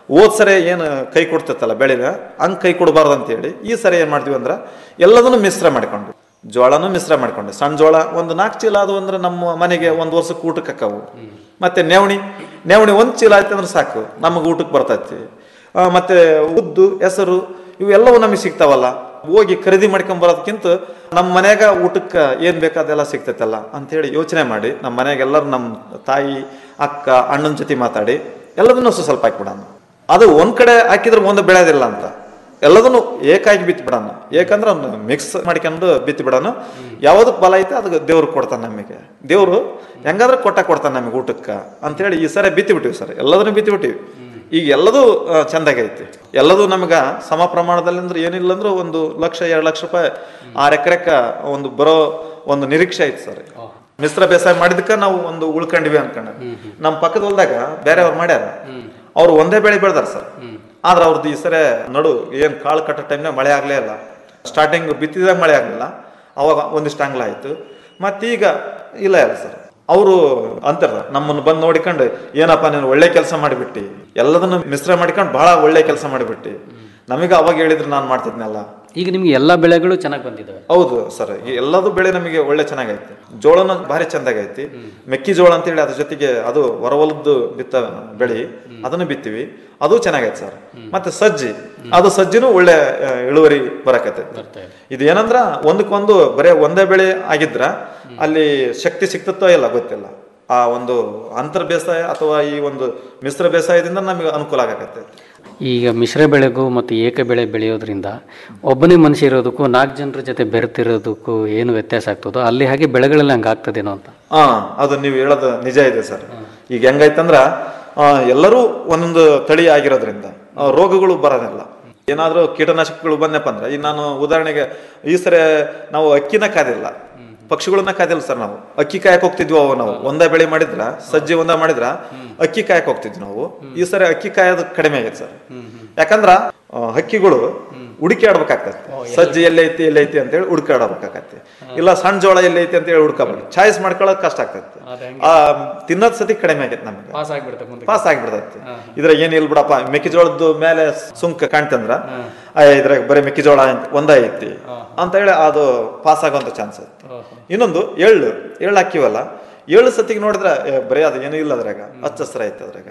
ಹೋದ್ ಸರಿ ಏನು ಕೈ ಕೊಡ್ತಿತ್ತಲ್ಲ ಬೆಳೆನ ಹಂಗ್ ಕೈ ಕೊಡಬಾರ್ದು ಅಂತೇಳಿ ಈ ಸರಿ ಏನ್ ಮಾಡ್ತೀವಿ ಅಂದ್ರೆ ಎಲ್ಲದನ್ನು ಮಿಶ್ರ ಮಾಡ್ಕೊಂಡು ಜೋಳನೂ ಮಿಶ್ರ ಮಾಡ್ಕೊಂಡೆ ಸಣ್ಣ ಜೋಳ ಒಂದು ನಾಲ್ಕು ಚೀಲ ಅದು ಅಂದ್ರೆ ನಮ್ಮ ಮನೆಗೆ ಒಂದು ವರ್ಷಕ್ಕೆ ಊಟಕ್ಕೆ ಹಾಕವು ಮತ್ತೆ ನೆವಣಿ ನೆವಣಿ ಒಂದು ಚೀಲ ಆಯ್ತು ಅಂದ್ರೆ ಸಾಕು ನಮಗೆ ಊಟಕ್ಕೆ ಬರ್ತೈತಿ ಆ, ಮತ್ತೆ ಉದ್ದು ಹೆಸರು ಇವೆಲ್ಲವೂ ನಮಗೆ ಸಿಗ್ತಾವಲ್ಲ ಹೋಗಿ ಖರೀದಿ ಮಾಡ್ಕೊಂಡ್ ಬರೋದಕ್ಕಿಂತ ನಮ್ಮ ಮನ್ಯಾಗ ಊಟಕ್ಕೆ ಏನ್ ಬೇಕಾದೆಲ್ಲ ಸಿಗ್ತೈತಲ್ಲ ಅಂತೇಳಿ ಯೋಚನೆ ಮಾಡಿ ನಮ್ಮ ಮನ್ಯಾಗ ಎಲ್ಲರೂ ನಮ್ಮ ತಾಯಿ ಅಕ್ಕ ಅಣ್ಣನ ಜೊತೆ ಮಾತಾಡಿ ಎಲ್ಲದನ್ನೂ ಸ್ವಲ್ಪ ಸ್ವಲ್ಪ ಹಾಕ್ಬಿಡೋಣ ಅದು ಒಂದ್ ಕಡೆ ಹಾಕಿದ್ರೆ ಒಂದು ಬೆಳೆಯೋದಿಲ್ಲ ಅಂತ ಎಲ್ಲದನ್ನು ಏಕಾಗಿ ಬಿತ್ತಿ ಬಿಡೋಣ ಏಕಂದ್ರೆ ಮಿಕ್ಸ್ ಮಾಡ್ಕೊಂಡು ಬಿತ್ತಿ ಬಿಡೋಣ ಯಾವ್ದಕ್ ಬಲ ಐತೆ ಅದಕ್ಕೆ ದೇವ್ರು ಕೊಡ್ತಾನೆ ನಮಗೆ ದೇವ್ರು ಹೆಂಗಾದ್ರೆ ಕೊಟ್ಟ ಕೊಡ್ತಾನೆ ನಮಗೆ ಊಟಕ್ಕೆ ಅಂತೇಳಿ ಈ ಸರಿ ಬಿತ್ತಿ ಬಿಟ್ಟಿವಿ ಸರ್ ಎಲ್ಲದನ್ನು ಬಿತ್ತಿ ಬಿಟ್ಟಿವಿ ಈಗ ಎಲ್ಲದೂ ಆ, ಚಂದಾಗೈತಿ ಎಲ್ಲದೂ ನಮ್ಗ ಸಮ ಪ್ರಮಾಣದಲ್ಲಿ ಅಂದ್ರೆ ಏನಿಲ್ಲ ಅಂದ್ರೆ ಒಂದು ಲಕ್ಷ ಎರಡು ಲಕ್ಷ ರೂಪಾಯಿ ಆರ್ ಎಕರೆಕ ಒಂದು ಬರೋ ಒಂದು ನಿರೀಕ್ಷೆ ಐತಿ ಸರ್ ಮಿಶ್ರ ಬೇಸಾಯ ಮಾಡಿದಕ್ಕ ನಾವು ಒಂದು ಉಳ್ಕೊಂಡಿವಿ ಅನ್ಕೊಂಡ ನಮ್ಮ ಪಕ್ಕದ ಹೊಲ್ದಾಗ ಬೇರೆಯವ್ರು ಮಾಡ್ಯಾರ ಅವ್ರು ಒಂದೇ ಬೆಳೆ ಬೆಳ್ದಾರ ಸರ್ ಆದ್ರೆ ಅವ್ರದ್ದು ಈ ಸರಿ ನಡು ಏನ್ ಕಾಳು ಕಟ್ಟೋ ಟೈಮ್ನಾಗ ಮಳೆ ಆಗ್ಲೇ ಇಲ್ಲ ಸ್ಟಾರ್ಟಿಂಗ್ ಬಿತ್ತಿದಾಗ ಮಳೆ ಆಗ್ಲಿಲ್ಲ ಅವಾಗ ಒಂದಿಷ್ಟು ಅಂಗ್ಲ ಆಯ್ತು ಮತ್ತೀಗ ಇಲ್ಲ ಇಲ್ಲ ಸರ್ ಅವರು ಅಂತಾರ ನಮ್ಮನ್ನು ಬಂದು ನೋಡಿಕೊಂಡು ಏನಪ್ಪ ನೀನು ಒಳ್ಳೆ ಕೆಲಸ ಮಾಡಿಬಿಟ್ಟಿ ಎಲ್ಲದನ್ನು ಮಿಶ್ರ ಮಾಡ್ಕೊಂಡು ಬಹಳ ಒಳ್ಳೆ ಕೆಲಸ ಮಾಡಿಬಿಟ್ಟಿ ನಮಗೆ ಅವಾಗ ಹೇಳಿದ್ರೆ ನಾನು ಮಾಡ್ತಿದ್ನಲ್ಲ ಈಗ ನಿಮ್ಗೆ ಎಲ್ಲ ಬೆಳೆಗಳು ಚೆನ್ನಾಗಿ ಬಂದಿದ್ದಾವೆ ಹೌದು ಸರ್ ಈ ಎಲ್ಲದೂ ಬೆಳೆ ನಮಗೆ ಒಳ್ಳೆ ಚೆನ್ನಾಗೈತಿ ಜೋಳನ ಭಾರಿ ಚಂದಾಗೈತಿ ಮೆಕ್ಕೆಜೋಳ ಅಂತೇಳಿ ಅದ್ರ ಜೊತೆಗೆ ಅದು ಹೊರವಲದ್ದು ಬಿತ್ತ ಬೆಳಿ ಅದನ್ನು ಬಿತ್ತೀವಿ ಅದು ಚೆನ್ನಾಗೈತೆ ಸರ್ ಮತ್ತೆ ಸಜ್ಜಿ ಅದು ಸಜ್ಜಿನೂ ಒಳ್ಳೆ ಆ, ಇಳುವರಿ ಬರಕತ್ತೈತಿ ಇದು ಏನಂದ್ರ ಒಂದಕ್ಕೊಂದು ಬರೇ ಒಂದೇ ಬೆಳೆ ಆಗಿದ್ರ ಅಲ್ಲಿ ಶಕ್ತಿ ಸಿಕ್ತತ್ತೋ ಇಲ್ಲ ಗೊತ್ತಿಲ್ಲ ಆ ಒಂದು ಅಂತರ್ ಬೇಸಾಯ ಅಥವಾ ಈ ಒಂದು ಮಿಶ್ರ ಬೇಸಾಯದಿಂದ ನಮಗೆ ಅನುಕೂಲ ಆಗಕತ್ತೈತಿ ಈಗ ಮಿಶ್ರ ಬೆಳೆಗೂ ಮತ್ತು ಏಕ ಬೆಳೆ ಬೆಳೆಯೋದ್ರಿಂದ ಒಬ್ಬನೇ ಮನುಷ್ಯ ಇರೋದಕ್ಕೂ ನಾಲ್ಕು ಜನರ ಜೊತೆ ಬೆರೆತಿರೋದಕ್ಕೂ ಏನು ವ್ಯತ್ಯಾಸ ಆಗ್ತದೋ ಅಲ್ಲಿ ಹಾಗೆ ಬೆಳೆಗಳಲ್ಲಿ ಹಂಗೆ ಆಗ್ತದೇನೋ ಅಂತ ಹಾ ಅದು ನೀವು ಹೇಳೋದು ನಿಜ ಇದೆ ಸರ್ ಈಗ ಹೆಂಗೈತಂದ್ರ ಆ, ಎಲ್ಲರೂ ಒಂದೊಂದು ತಳಿ ಆಗಿರೋದ್ರಿಂದ ಆ, ರೋಗಗಳು ಬರೋದಿಲ್ಲ ಏನಾದ್ರೂ ಕೀಟನಾಶಕಗಳು ಬಂದಪ್ಪ ಅಂದ್ರೆ ಈಗ ನಾನು ಉದಾಹರಣೆಗೆ ಈ ಸರಿ ನಾವು ಅಕ್ಕಿನ ಕಾದಿಲ್ಲ ಪಕ್ಷಿಗಳನ್ನ ಕಾದಿಲ್ಲ ಸರ್ ನಾವು ಅಕ್ಕಿ ಕಾಯಕ್ ಹೋಗ್ತಿದ್ವಿ ಅವು ನಾವು ಒಂದೇ ಬೆಳೆ ಮಾಡಿದ್ರ ಸಜ್ಜಿ ಒಂದೇ ಮಾಡಿದ್ರ ಅಕ್ಕಿ ಕಾಯಕ್ ಹೋಗ್ತಿದ್ವಿ ನಾವು ಈ ಸರಿ ಅಕ್ಕಿ ಕಾಯೋದು ಕಡಿಮೆ ಆಗೈತೆ ಸರ್ ಯಾಕಂದ್ರ ಆ, ಹಕ್ಕಿಗಳು ಹುಡುಕಿ ಆಡ್ಬೇಕಾಗ್ತದೆ ಸಜ್ಜಿ ಎಲ್ಲೈತಿ ಎಲ್ಲೈತಿ ಅಂತೇಳಿ ಹುಡುಕಾಡಬೇಕಾಗತ್ತೆ ಇಲ್ಲ ಸಣ್ಣ ಜೋಳ ಎಲ್ಲೈತಿ ಅಂತೇಳಿ ಹುಡ್ಕೋಬೇಕು ಚಾಯ್ಸ್ ಮಾಡ್ಕೊಳ್ಳೋದು ಕಷ್ಟ ಆಗ್ತೈತಿ ಆ ತಿನ್ನೋದ್ ಸತಿ ಕಡಿಮೆ ಆಗೈತೆ ನಮಗೆ ಪಾಸ್ ಆಗಿಬಿಡುತ್ತೆ ಮುಂದೆ ಪಾಸ್ ಆಗ್ಬಿಡ್ತೈತಿ ಇದ್ರ ಏನ್ ಇಲ್ಲ ಬಿಡಪ್ಪ ಮೆಕ್ಕೆಜೋಳದ ಮೇಲೆ ಸುಂಕ ಕಾಣ್ತಂದ್ರ ಆ, ಇದ್ರಾಗ ಬರೀ ಮೆಕ್ಕೆಜೋಳ ಅಂತ- ಒಂದೇ ಐತಿ ಅಂತ ಹೇಳಿ ಅದು ಪಾಸ್ ಆಗೋಂತ ಚಾನ್ಸ್ ಐತಿ ಇನ್ನೊಂದು ಎಳ್ಳು ಎಳ್ಳು ಹಾಕಿವಲ್ಲ ಎಳ್ಳು ಸತಿಗೆ ನೋಡಿದ್ರೆ ಏ, ಬರೀ ಅದು ಏನೂ ಇಲ್ಲ ಅದ್ರಾಗ ಹಚ್ಚ ಹಸ್ರ ಐತೆ ಅದ್ರಾಗ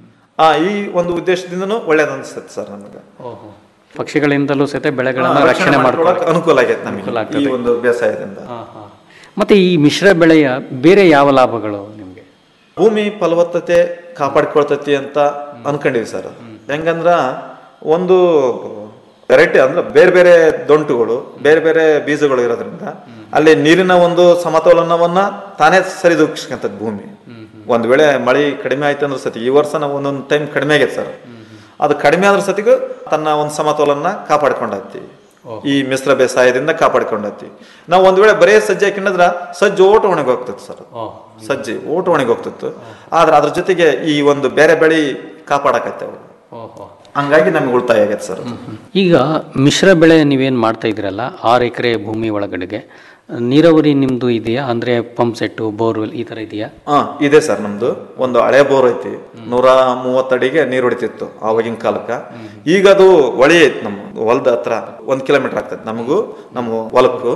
ಆ ಈ ಒಂದು ಉದ್ದೇಶದಿಂದನೂ ಒಳ್ಳೇದು ಅನ್ಸುತ್ತೆ ಸರ್ ನಮಗೆ ಓಹೋ ಪಕ್ಷಿಗಳಿಂದಲೂ ಸಹಿತ ಬೆಳೆಗಳನ್ನ ಹಾ, ರಕ್ಷಣೆ ಮಾಡ್ಕೊಳಕ್ ಮಾಡ್ಕೊಳ್ಳೋಕೆ ಅನುಕೂಲ ಆಗೈತೆ ನಮಗೆ ಅನುಕೂಲ ಆಗ್ತದೆ. ಈ ಒಂದು ಬೇಸಾಯದಿಂದ ಮತ್ತೆ ಈ ಮಿಶ್ರ ಬೆಳೆಯ ಬೇರೆ ಯಾವ ಲಾಭಗಳು ನಿಮಗೆ ಭೂಮಿ ಫಲವತ್ತತೆ ಕಾಪಾಡ್ಕೊಳ್ತೈತಿ ಅಂತ ಅನ್ಕೊಂಡಿವಿ ಸರ್ ಹೆಂಗಂದ್ರ ಒಂದು ವೆರೈಟಿ ಅಂದ್ರೆ ಬೇರೆ ಬೇರೆ ದೊಂಟುಗಳು ಬೇರೆ ಬೇರೆ ಬೀಜಗಳು ಇರೋದ್ರಿಂದ ಅಲ್ಲಿ ನೀರಿನ ಒಂದು ಸಮತೋಲನವನ್ನ ತಾನೇ ಸರಿದೂಗಿಸ್ಕೊಂತದ್ ಭೂಮಿ ಒಂದ್ ವೇಳೆ ಮಳೆ ಕಡಿಮೆ ಆಯ್ತು ಅಂದ್ರೆ ಸತಿ ಈ ವರ್ಷ ನಾವು ಒಂದೊಂದು ಟೈಮ್ ಕಡಿಮೆ ಆಗೈತೆ ಸರ್ ಅದು ಕಡಿಮೆ ಆದ್ರ ಸತಿಗೂ ತನ್ನ ಒಂದು ಸಮತೋಲನ ಕಾಪಾಡ್ಕೊಂಡೈತಿ ಈ ಮಿಶ್ರ ಬೇಸಾಯದಿಂದ ಕಾಪಾಡ್ಕೊಂಡೈತಿ ನಾವು ಒಂದ್ ವೇಳೆ ಬರೇ ಸಜ್ಜೆ ಹಾಕಿದ್ರ ಸಜ್ಜು ಓಟ ಒಣಗಿ ಹೋಗ್ತದೆ ಸರ್ ಸಜ್ಜಿ ಓಟ ಒಣಗಿ ಹೋಗ್ತಿತ್ತು ಆದ್ರೆ ಅದ್ರ ಜೊತೆಗೆ ಈ ಒಂದು ಬೇರೆ ಬೆಳಿ ಕಾಪಾಡಕತ್ತೆ ಅವು ಹಂಗಾಗಿ ನಮ್ಗೆ ಉಳಿತಾಯ ಆಗೈತೆ ಸರ್ ಈಗ ಮಿಶ್ರ ಬೆಳೆ ನೀವೇನು ಮಾಡ್ತಾ ಇದ್ದೀರಲ್ಲ ಆರು ಎಕರೆ ಭೂಮಿ ಒಳಗಡೆಗೆ ನೀರಾವರಿ ನಿಮ್ಮದು ಇದೆಯಾ ಅಂದರೆ ಪಂಪ್ ಸೆಟ್ಟು ಬೋರ್ವೆಲ್ ಈ ಥರ ಇದೆಯಾ ಹಾ ಇದೆ ಸರ್ ನಮ್ದು ಒಂದು ಹಳೆ ಬೋರ್ ಐತಿ ನೂರ ಮೂವತ್ತಡಿಗೆ ನೀರು ಹೊಡಿತಿತ್ತು ಆವಾಗಿನ ಕಾಲಕ್ಕ ಈಗ ಅದು ಹೊಳಿ ಐತಿ ನಮ್ಮ ಹೊಲದ ಹತ್ರ ಒಂದ್ ಕಿಲೋಮೀಟರ್ ಆಗ್ತದೆ ನಮಗೂ ನಮ್ಮ ಹೊಲಕ್ಕೂ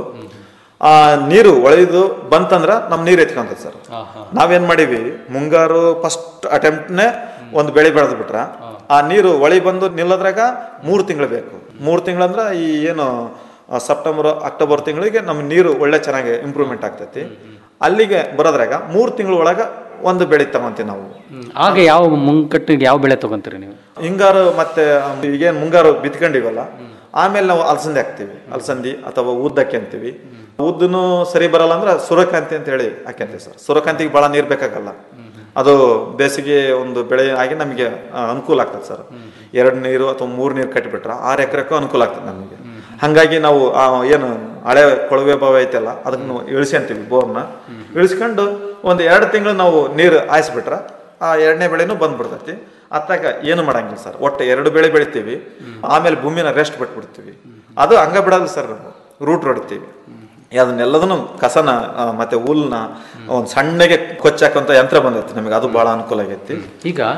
ಆ ನೀರು ಒಳೆದು ಬಂತಂದ್ರ ನಮ್ ನೀರ್ ಎತ್ಕೊಂತದ ಸರ್ ನಾವೇನ್ ಮಾಡೀವಿ ಮುಂಗಾರು ಫಸ್ಟ್ ಅಟೆಂಪ್ಟ್ನೆ ಒಂದು ಬೆಳೆ ಬೆಳೆದ್ ಬಿಟ್ರ ಆ ನೀರು ಹೊಳಿ ಬಂದು ನಿಲ್ಲದ್ರಾಗ ಮೂರ್ ತಿಂಗಳು ಬೇಕು ಮೂರ್ ತಿಂಗಳಂದ್ರ ಈ ಏನು ಆ, ಸೆಪ್ಟೆಂಬರ್ ಅಕ್ಟೋಬರ್ ತಿಂಗಳಿಗೆ ನಮ್ ನೀರು ಒಳ್ಳೆ ಚೆನ್ನಾಗಿ ಇಂಪ್ರೂವ್ಮೆಂಟ್ ಆಗ್ತೈತಿ ಅಲ್ಲಿಗೆ ಬರೋದ್ರಾಗ ಮೂರ್ ತಿಂಗಳ ಒಳಗ ಒಂದು ಬೆಳೆ ತಗೊಂತೀವಿ ನಾವು ಆಗ ಯಾವ ಮುಂಕಟ್ಟಿಗೆ ಯಾವ ಬೆಳೆ ತಗೊಂತೀರಿ ನೀವು ಹಿಂಗಾರು ಮತ್ತೆ ಈಗೇನ್ ಮುಂಗಾರು ಬಿತ್ಕೊಂಡಿವಲ್ಲ ಆಮೇಲೆ ನಾವು ಅಲಸಂದಿ ಹಾಕ್ತಿವಿ ಅಲಸಂದಿ ಅಥವಾ ಉದ್ದಕ್ಕೆ ಅಂತೀವಿ ಉದ್ದನು ಸರಿ ಬರಲ್ಲ ಅಂದ್ರೆ ಸೂರ್ಯಕಾಂತಿ ಅಂತ ಹೇಳಿ ಹಾಕ್ಯಂತೀವಿ ಸರ್ ಸೂರ್ಯಕಾಂತಿಗೆ ಬಹಳ ನೀರ್ ಬೇಕಾಗಲ್ಲ ಅದು ಬೇಸಿಗೆ ಒಂದು ಬೆಳೆ ಆಗಿ ನಮಗೆ ಆ, ಅನುಕೂಲ ಆಗ್ತದೆ ಸರ್ ಎರಡು ನೀರು ಅಥವಾ ಮೂರು ನೀರು ಕಟ್ಟಿಬಿಟ್ರೆ ಆರು ಎಕರೆಕ್ಕೂ ಅನುಕೂಲ ಆಗ್ತದೆ ನಮಗೆ ಹಂಗಾಗಿ ನಾವು ಆ ಏನು ಹಳೆ ಕೊಳವೆ ಬಾವಿ ಐತಲ್ಲ ಅದನ್ನ ಇಳಿಸ್ಕೊಂತೀವಿ ಬೋರ್ನ ಇಳಿಸ್ಕೊಂಡು ಒಂದು ಎರಡು ತಿಂಗಳು ನಾವು ನೀರು ಹಾಯಿಸ್ಬಿಟ್ರ ಆ ಎರಡನೇ ಬೆಳೆನೂ ಬಂದ್ಬಿಡ್ತೈತಿ ಅತ್ತಾಗ ಏನು ಮಾಡಂಗಿಲ್ಲ ಸರ್ ಒಟ್ಟು ಎರಡು ಬೆಳೆ ಬೆಳಿತೀವಿ ಆಮೇಲೆ ಭೂಮಿನ ರೆಸ್ಟ್ ಬಿಟ್ಬಿಡ್ತೀವಿ ಅದು ಹಂಗ ಬಿಡಲ್ಲ ಸರ್ ನಾವು ರೂಟ್ ಹೊಡಿತೀವಿ ಅದನ್ನೆಲ್ಲದನ್ನು ಕಸನ ಆ, ಮತ್ತೆ ಹುಲ್ನ ಒಂದು ಸಣ್ಣಗೆ ಕೊಚ್ಚಾಕಂತ ಯಂತ್ರ ಬಂದೈತಿ ನಮಗೆ ಅದು ಬಹಳ ಅನುಕೂಲ ಆಗೈತಿ ಈಗ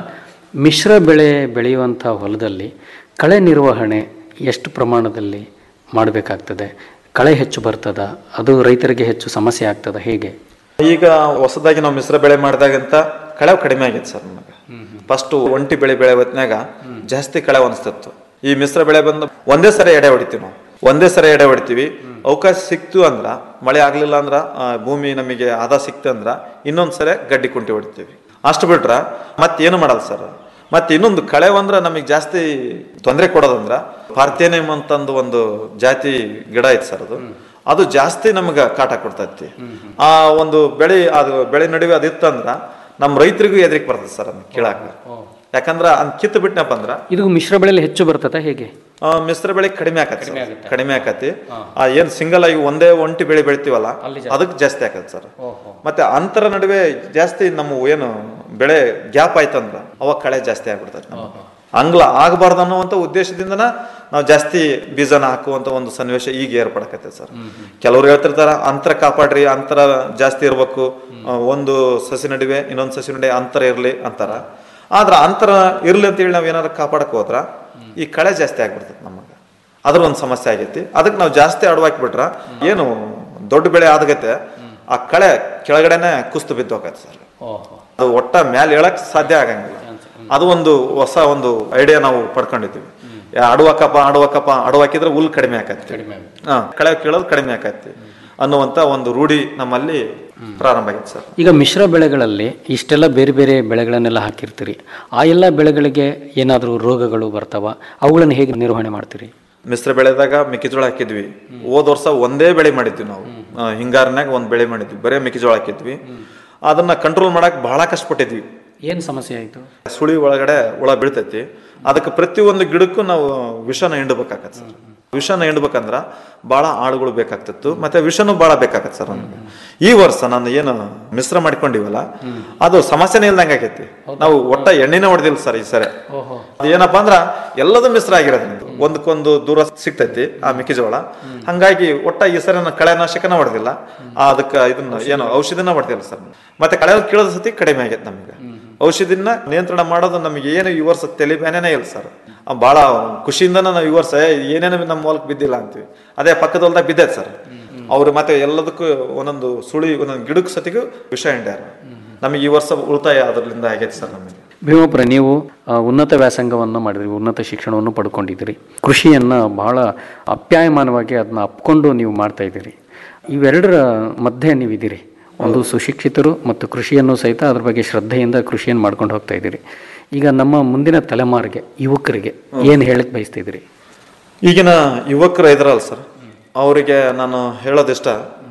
ಮಿಶ್ರ ಬೆಳೆ ಬೆಳೆಯುವಂಥ ಹೊಲದಲ್ಲಿ ಕಳೆ ನಿರ್ವಹಣೆ ಎಷ್ಟು ಪ್ರಮಾಣದಲ್ಲಿ ಮಾಡಬೇಕಾಗ್ತದೆ ಕಳೆ ಹೆಚ್ಚು ಬರ್ತದ ಅದು ರೈತರಿಗೆ ಹೆಚ್ಚು ಸಮಸ್ಯೆ ಆಗ್ತದ ಹೇಗೆ ಈಗ ಹೊಸದಾಗಿ ನಾವು ಮಿಶ್ರ ಬೆಳೆ ಮಾಡಿದಾಗಂತ ಕಳೆ ಕಡಿಮೆ ಆಗೈತೆ ಸರ್ ನಮಗೆ ಫಸ್ಟ್ ಒಂಟಿ ಬೆಳೆ ಬೆಳೆ ಹೊತ್ನ್ಯಾಗ ಜಾಸ್ತಿ ಕಳೆ ಅನಿಸ್ತಿತ್ತು ಈ ಮಿಶ್ರ ಬೆಳೆ ಬಂದು ಒಂದೇ ಸರಿ ಎಡೆ ಹೊಡಿತೀವಿ ನಾವು ಒಂದೇ ಸರಿ ಎಡೆ ಹೊಡಿತೀವಿ ಅವಕಾಶ ಸಿಕ್ತು ಅಂದ್ರ ಮಳೆ ಆಗ್ಲಿಲ್ಲ ಅಂದ್ರ ಆ, ಭೂಮಿ ನಮಗೆ ಆದ ಸಿಕ್ತು ಅಂದ್ರ ಇನ್ನೊಂದ್ ಸರಿ ಗಡ್ಡಿ ಕುಂಟಿ ಹೊಡಿತೀವಿ ಅಷ್ಟು ಬಿಟ್ರ ಮತ್ತೇನು ಮಾಡಲ್ಲ ಸರ್ ಮತ್ತೆ ಇನ್ನೊಂದು ಕಳೆ ಅಂದ್ರ ನಮಗೆ ಜಾಸ್ತಿ ತೊಂದರೆ ಕೊಡೋದಂದ್ರ ಪಾರ್ಥೇನಿಯಂ ಅಂತಂದು ಒಂದು ಜಾತಿ ಗಿಡ ಐತೆ ಸರ್ ಅದು ಅದು ಜಾಸ್ತಿ ನಮ್ಗ ಕಾಟ ಕೊಡ್ತೈತಿ ಆ ಒಂದು ಬೆಳೆ ಅದು ಬೆಳೆ ನಡುವೆ ಅದಿತ್ತಂದ್ರ ನಮ್ಮ ರೈತರಿಗೂ ಎದ್ರಿಕ್ ಬರ್ತದೆ ಸರ್ ಅದನ್ನ ಕೀಳಾಕ ಯಾಕಂದ್ರ ಅದ್ ಕಿತ್ತು ಬಿಟ್ನಪ್ಪ ಅಂದ್ರ ಇದು ಮಿಶ್ರ ಬೆಳೆಯಲ್ಲಿ ಹೆಚ್ಚು ಬರ್ತದ ಹೇಗೆ ಆ, ಮಿಶ್ರ ಬೆಳೆ ಕಡಿಮೆ ಆಕತಿ ಸರ್. ಕಡಿಮೆ ಆಕತಿ ಆ ಏನ್ ಸಿಂಗಲ್ ಆಗಿ ಒಂದೇ ಒಂಟಿ ಬೆಳೆ ಬೆಳಿತೀವಲ್ಲ ಅದಕ್ಕೆ ಜಾಸ್ತಿ ಆಕತ್ ಸರ್ ಮತ್ತೆ ಅಂತರ ನಡುವೆ ಜಾಸ್ತಿ ನಮ್ಮ ಏನು ಬೆಳೆ ಗ್ಯಾಪ್ ಆಯ್ತಂದ್ರ ಅವಾಗ ಕಳೆ ಜಾಸ್ತಿ ಆಗ್ಬಿಡ್ತದೆ ನಮ್ಗೆ. ಹಂಗ್ಲ ಆಗಬಾರ್ದು ಅನ್ನುವಂತ ಉದ್ದೇಶದಿಂದನ ನಾವು ಜಾಸ್ತಿ ಬೀಜನ ಹಾಕುವಂತ ಒಂದು ಸನ್ನಿವೇಶ ಈಗ ಏರ್ಪಡಕತ್ತೆ ಸರ್ ಕೆಲವ್ರು ಹೇಳ್ತಿರ್ತಾರ ಅಂತರ ಕಾಪಾಡ್ರಿ ಅಂತರ ಜಾಸ್ತಿ ಇರ್ಬೇಕು ಆ, ಒಂದು ಸಸಿ ನಡುವೆ ಇನ್ನೊಂದು ಸಸಿ ನಡುವೆ ಅಂತರ ಇರ್ಲಿ ಅಂತಾರ ಆದ್ರ ಅಂತರ ಇರ್ಲಿ ಅಂತ ಹೇಳಿ ನಾವ್ ಏನಾದ್ರು ಕಾಪಾಡಕ್ ಹೋದ್ರ ಈ ಕಳೆ ಜಾಸ್ತಿ ಆಗ್ಬಿಡ್ತದೆ ನಮಗೆ ಅದ್ರ ಒಂದು ಸಮಸ್ಯೆ ಆಗೈತಿ ಅದಕ್ಕೆ ನಾವು ಜಾಸ್ತಿ ಅಡವಾಕ್ಬಿಟ್ರ ಏನು ದೊಡ್ಡ ಬೆಳೆ ಆದಗತ್ತೆ ಆ ಕಳೆ ಕೆಳಗಡೆನೆ ಕುಸ್ತು ಬಿದ್ದು ಹೋಗತ್ತೆ ಸರ್ ಅದು ಒಟ್ಟ ಮ್ಯಾಲೆ ಹೇಳಕ್ ಸಾಧ್ಯ ಆಗಂಗಿಲ್ಲ ಅದು ಒಂದು ಹೊಸ ಒಂದು ಐಡಿಯಾ ನಾವು ಪಡ್ಕೊಂಡಿದ್ದೀವಿ ಯಾ, ಅಡವಾಕಪ್ಪ ಅಡವಾಕಪ್ಪ ಅಡವಾಕಿದ್ರೆ ಹುಲ್ ಕಡಿಮೆ ಆಕತ್ತೆ ಹಾ ಕಳೆ ಕೀಳೋದು ಕಡಿಮೆ ಆಕತ್ತೆ ಅನ್ನುವಂತ ಒಂದು ರೂಢಿ ನಮ್ಮಲ್ಲಿ ಪ್ರಾರಂಭ ಆಗೈತೆ ಸರ್ ಈಗ ಮಿಶ್ರ ಬೆಳೆಗಳಲ್ಲಿ ಇಷ್ಟೆಲ್ಲ ಬೇರೆ ಬೇರೆ ಬೆಳೆಗಳನ್ನೆಲ್ಲ ಹಾಕಿರ್ತೀರಿ ಆ ಎಲ್ಲ ಬೆಳೆಗಳಿಗೆ ಏನಾದರೂ ರೋಗಗಳು ಬರ್ತಾವ ಅವುಗಳನ್ನು ಹೇಗೆ ನಿರ್ವಹಣೆ ಮಾಡ್ತೀರಿ ಮಿಶ್ರ ಬೆಳೆದಾಗ ಮೆಕ್ಕೆಜೋಳ ಹಾಕಿದ್ವಿ ಹೋದ ವರ್ಷ ಒಂದೇ ಬೆಳೆ ಮಾಡಿದ್ವಿ ನಾವು ಆ, ಹಿಂಗಾರಿನಾಗ ಒಂದ್ ಬೆಳೆ ಮಾಡಿದ್ವಿ ಬರೇ ಮೆಕ್ಕೆಜೋಳ ಹಾಕಿದ್ವಿ ಅದನ್ನ ಕಂಟ್ರೋಲ್ ಮಾಡಕ್ ಬಹಳ ಕಷ್ಟಪಟ್ಟಿದ್ವಿ ಏನು ಸಮಸ್ಯೆ ಆಯಿತು ಸುಳಿ ಒಳಗಡೆ ಹುಳ ಬೀಳ್ತೈತಿ ಅದಕ್ಕೆ ಪ್ರತಿಯೊಂದು ಗಿಡಕ್ಕೂ ನಾವು ವಿಷನ ಹಿಂಡ್ಬೇಕಾಗತ್ತೆ ಸರ್ ವಿಷನ ಹಿಂಡ್ಬೇಕಂದ್ರ ಬಹಳ ಆಳುಗಳು ಬೇಕಾಗ್ತಿತ್ತು ಮತ್ತೆ ವಿಷನು ಬಹಳ ಬೇಕಾಗತ್ತೆ ಸರ್ ನಮ್ಗೆ ಈ ವರ್ಷ ನಾನು ಏನು ಮಿಶ್ರ ಮಾಡ್ಕೊಂಡಿವಲ್ಲ ಅದು ಸಮಸ್ಯೆನೇ ಇಲ್ದಂಗೆ ಆಗೈತಿ ನಾವು ಒಟ್ಟ ಎಣ್ಣೆನೇ ಹೊಡೆದಿಲ್ಲ ಸರ್ ಈ ಸರಿ ಅದು ಏನಪ್ಪಾ ಅಂದ್ರ ಎಲ್ಲದೂ ಮಿಶ್ರ ಆಗಿರೋದ್ರಿಂದ ಒಂದಕ್ಕೊಂದು ದೂರ ಸಿಗ್ತೈತಿ ಆ ಮೆಕ್ಕೆಜೋಳ ಹಂಗಾಗಿ ಒಟ್ಟ ಈ ಸರಿ ನಾನು ಕಳೆನಾಶಕನ ಹೊಡೆದಿಲ್ಲ ಅದಕ್ಕೆ ಇದನ್ನ ಏನು ಔಷಧಿನ ಹೊಡೆದಿಲ್ಲ ಸರ್ ಮತ್ತೆ ಕಳೆ ಕೀಳದ ಸತಿ ಕಡಿಮೆ ಆಗೈತೆ ನಮಗೆ ಔಷಧಿನ ನಿಯಂತ್ರಣ ಮಾಡೋದು ನಮಗೆ ಏನು ಈ ವರ್ಷ ತಲೆಬೇನೇ ಇಲ್ಲ ಸರ್ ಬಹಳ ಖುಷಿಯಿಂದನ ನಾವು ಈ ವರ್ಷ ಏನೇನು ನಮ್ಮ ಹೊಲಕ್ಕೆ ಬಿದ್ದಿಲ್ಲ ಅಂತೀವಿ ಅದೇ ಪಕ್ಕದ ಹೊಲ್ದಾಗ ಬಿದ್ದೈತೆ ಸರ್ ಅವ್ರು ಮತ್ತೆ ಎಲ್ಲದಕ್ಕೂ ಒಂದೊಂದು ಸುಳಿ ಒಂದೊಂದು ಗಿಡಕ್ಕೆ ಸತಿಗೂ ವಿಷ ಹಿಂಡ್ಯಾರ ನಮಗೆ ಈ ವರ್ಷ ಉಳಿತಾಯ ಅದರಿಂದ ಆಗೈತೆ ಸರ್ ನಮಗೆ ಭೀಮಪ್ರ ನೀವು ಆ, ಉನ್ನತ ವ್ಯಾಸಂಗವನ್ನು ಮಾಡಿದ್ರಿ ಉನ್ನತ ಶಿಕ್ಷಣವನ್ನು ಪಡ್ಕೊಂಡಿದ್ದೀರಿ ಕೃಷಿಯನ್ನು ಬಹಳ ಅಪ್ಯಾಯಮಾನವಾಗಿ ಅದನ್ನ ಅಪ್ಕೊಂಡು ನೀವು ಮಾಡ್ತಾ ಇದ್ದೀರಿ ಇವೆರಡರ ಮಧ್ಯೆ ನೀವಿದ್ದೀರಿ ಒಂದು ಸುಶಿಕ್ಷಿತರು ಮತ್ತು ಕೃಷಿಯನ್ನು ಸಹಿತ ಅದ್ರ ಬಗ್ಗೆ ಶ್ರದ್ಧೆಯಿಂದ ಕೃಷಿಯನ್ನು ಮಾಡ್ಕೊಂಡು ಹೋಗ್ತಾ ಇದ್ದೀರಿ ಈಗ ನಮ್ಮ ಮುಂದಿನ ತಲೆಮಾರಿಗೆ ಯುವಕರಿಗೆ ಏನು ಹೇಳಕ್ ಬಯಸ್ತಾ ಇದ್ದೀರಿ ಈಗಿನ ಯುವಕರು ಇದ್ರಲ್ಲ ಸರ್ ಅವರಿಗೆ ನಾನು ಹೇಳೋದಿಷ್ಟ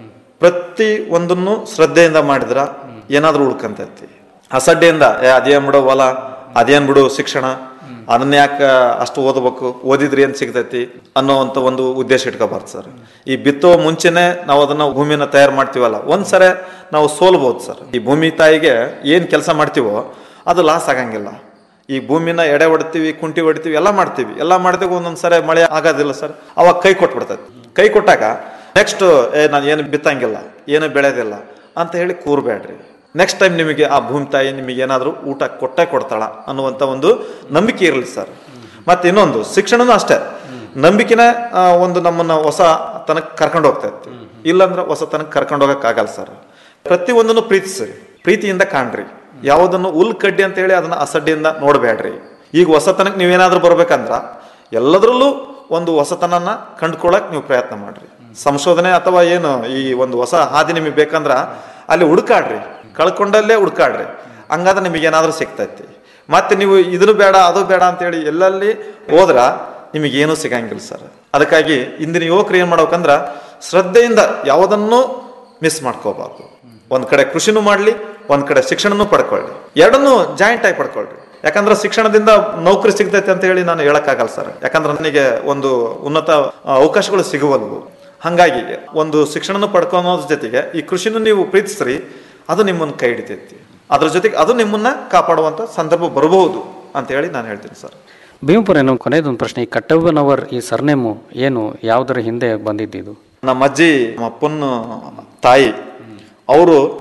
ಪ್ರತಿ ಒಂದನ್ನು ಶ್ರದ್ಧೆಯಿಂದ ಮಾಡಿದ್ರ ಏನಾದ್ರೂ ಉಳ್ಕಂತೈತಿ ಅಸಡ್ಡೆಯಿಂದ ಏ ಅದೇನ್ ಬಿಡು ಹೊಲ ಅದೇನ್ ಬಿಡು ಶಿಕ್ಷಣ ಅದನ್ನ ಯಾಕೆ ಅಷ್ಟು ಓದಬೇಕು ಓದಿದ್ರಿ ಏನ್ ಸಿಗ್ತೈತಿ ಅನ್ನೋವಂಥ ಒಂದು ಉದ್ದೇಶ ಇಟ್ಕೋಬಾರ್ದು ಸರ್ ಈ ಬಿತ್ತೋ ಮುಂಚೆನೆ ನಾವು ಅದನ್ನ ಭೂಮಿನ ತಯಾರು ಮಾಡ್ತೀವಲ್ಲ ಒಂದ್ಸರೆ ನಾವು ಸೋಲ್ಬೋದು ಸರ್ ಈ ಭೂಮಿ ತಾಯಿಗೆ ಏನ್ ಕೆಲಸ ಮಾಡ್ತೀವೋ ಅದು ಲಾಸ್ ಆಗಂಗಿಲ್ಲ ಈ ಭೂಮಿನ ಎಡೆ ಹೊಡ್ತೀವಿ ಕುಂಟಿ ಹೊಡಿತೀವಿ ಎಲ್ಲ ಮಾಡ್ತೀವಿ ಎಲ್ಲ ಮಾಡಿದಾಗ ಒಂದೊಂದ್ಸರಿ ಮಳೆ ಆಗೋದಿಲ್ಲ ಸರ್ ಅವಾಗ ಕೈ ಕೊಟ್ಬಿಡ್ತೈತಿ ಕೈ ಕೊಟ್ಟಾಗ ನೆಕ್ಸ್ಟ್ ಏ ನಾನು ಏನು ಬಿತ್ತಂಗಿಲ್ಲ ಏನು ಬೆಳೆಯೋದಿಲ್ಲ ಅಂತ ಹೇಳಿ ಕೂರ್ಬೇಡ್ರಿ ನೆಕ್ಸ್ಟ್ ಟೈಮ್ ನಿಮಗೆ ಆ ಭೂಮಿ ತಾಯಿ ನಿಮಗೆ ಏನಾದರೂ ಊಟ ಕೊಟ್ಟೆ ಕೊಡ್ತಾಳ ಅನ್ನುವಂಥ ಒಂದು ನಂಬಿಕೆ ಇರಲಿ ಸರ್ ಮತ್ತೆ ಇನ್ನೊಂದು ಶಿಕ್ಷಣನೂ ಅಷ್ಟೇ ನಂಬಿಕೆನ ಆ, ಒಂದು ನಮ್ಮನ್ನ ಹೊಸ ತನಕ ಕರ್ಕೊಂಡು ಹೋಗ್ತೈತಿ ಇಲ್ಲಾಂದ್ರೆ ಹೊಸ ತನಕ ಕರ್ಕೊಂಡು ಹೋಗಕ್ ಆಗಲ್ಲ ಸರ್ ಪ್ರತಿ ಒಂದನ್ನು ಪ್ರೀತಿಸ್ರಿ ಪ್ರೀತಿಯಿಂದ ಕಾಣ್ರಿ ಯಾವುದನ್ನು ಹುಲ್ ಕಡ್ಡಿ ಅಂತ ಹೇಳಿ ಅದನ್ನ ಅಸಡ್ಡಿಯಿಂದ ನೋಡಬೇಡ್ರಿ ಈಗ ಹೊಸತನಕ್ಕೆ ನೀವೇನಾದ್ರೂ ಬರ್ಬೇಕಂದ್ರ ಎಲ್ಲದರಲ್ಲೂ ಒಂದು ಹೊಸತನನ ಕಂಡುಕೊಳ್ಳಕ್ ನೀವು ಪ್ರಯತ್ನ ಮಾಡ್ರಿ ಸಂಶೋಧನೆ ಅಥವಾ ಏನು ಈ ಒಂದು ಹೊಸ ಹಾದಿ ನಿಮಗೆ ಬೇಕಂದ್ರ ಅಲ್ಲಿ ಹುಡುಕಾಡ್ರಿ ಕಳ್ಕೊಂಡಲ್ಲೇ ಹುಡುಕಾಡ್ರಿ ಹಂಗಾದ್ರೆ ನಿಮಗೆ ಏನಾದ್ರೂ ಸಿಗ್ತೈತಿ ಮತ್ತೆ ನೀವು ಇದನ್ನು ಬೇಡ ಅದು ಬೇಡ ಅಂತೇಳಿ ಎಲ್ಲಲ್ಲಿ ಹೋದ್ರ ನಿಮಗೇನು ಸಿಗಂಗಿಲ್ಲ ಸರ್ ಅದಕ್ಕಾಗಿ ಇಂದಿನ ಯುವಕರು ಏನ್ ಮಾಡ್ಬೇಕಂದ್ರ ಶ್ರದ್ಧೆಯಿಂದ ಯಾವುದನ್ನೂ ಮಿಸ್ ಮಾಡ್ಕೋಬಾರ್ದು ಒಂದ್ ಕಡೆ ಕೃಷಿನೂ ಮಾಡ್ಲಿ ಒಂದ್ ಕಡೆ ಶಿಕ್ಷಣನೂ ಪಡ್ಕೊಳ್ಳಿ ಎರಡನ್ನೂ ಜಾಯಿಂಟ್ ಆಗಿ ಪಡ್ಕೊಳ್ರಿ ಯಾಕಂದ್ರೆ ಶಿಕ್ಷಣದಿಂದ ನೌಕರಿ ಸಿಗ್ತೈತೆ ಅಂತ ಹೇಳಿ ನಾನು ಹೇಳಕ್ಕಾಗಲ್ಲ ಸರ್ ಯಾಕಂದ್ರೆ ನನಗೆ ಒಂದು ಉನ್ನತ ಆ, ಅವಕಾಶಗಳು ಸಿಗುವಲ್ವು ಹಂಗಾಗಿ ಒಂದು ಶಿಕ್ಷಣನೂ ಪಡ್ಕೊಳೋದ್ರ ಜೊತೆಗೆ ಈ ಕೃಷಿನೂ ನೀವು ಪ್ರೀತಿಸ್ರಿ ಅದು ನಿಮ್ಮನ್ನ ಕೈ ಹಿಡಿತೈತಿ ಅದ್ರ ಜೊತೆಗೆ ಅದು ನಿಮ್ಮನ್ನ ಕಾಪಾಡುವಂತ ಸಂದರ್ಭ ಬರಬಹುದು ಅಂತ ಹೇಳಿ ನಾನು ಹೇಳ್ತೀನಿ ಸರ್ ಭೀಮಪುರ ನಮ್ಮ ಕೊನೆಯದೊಂದು ಪ್ರಶ್ನೆ ಈ ಕಟ್ಟವ್ವನವರ್ ಈ ಸರ್ನೇಮು ಏನು ಯಾವುದರ ಹಿಂದೆ ಬಂದಿದ್ದು ನಮ್ಮ ಅಜ್ಜಿ ನಮ್ಮ ಅಪ್ಪನ ತಾಯಿ ಅವರು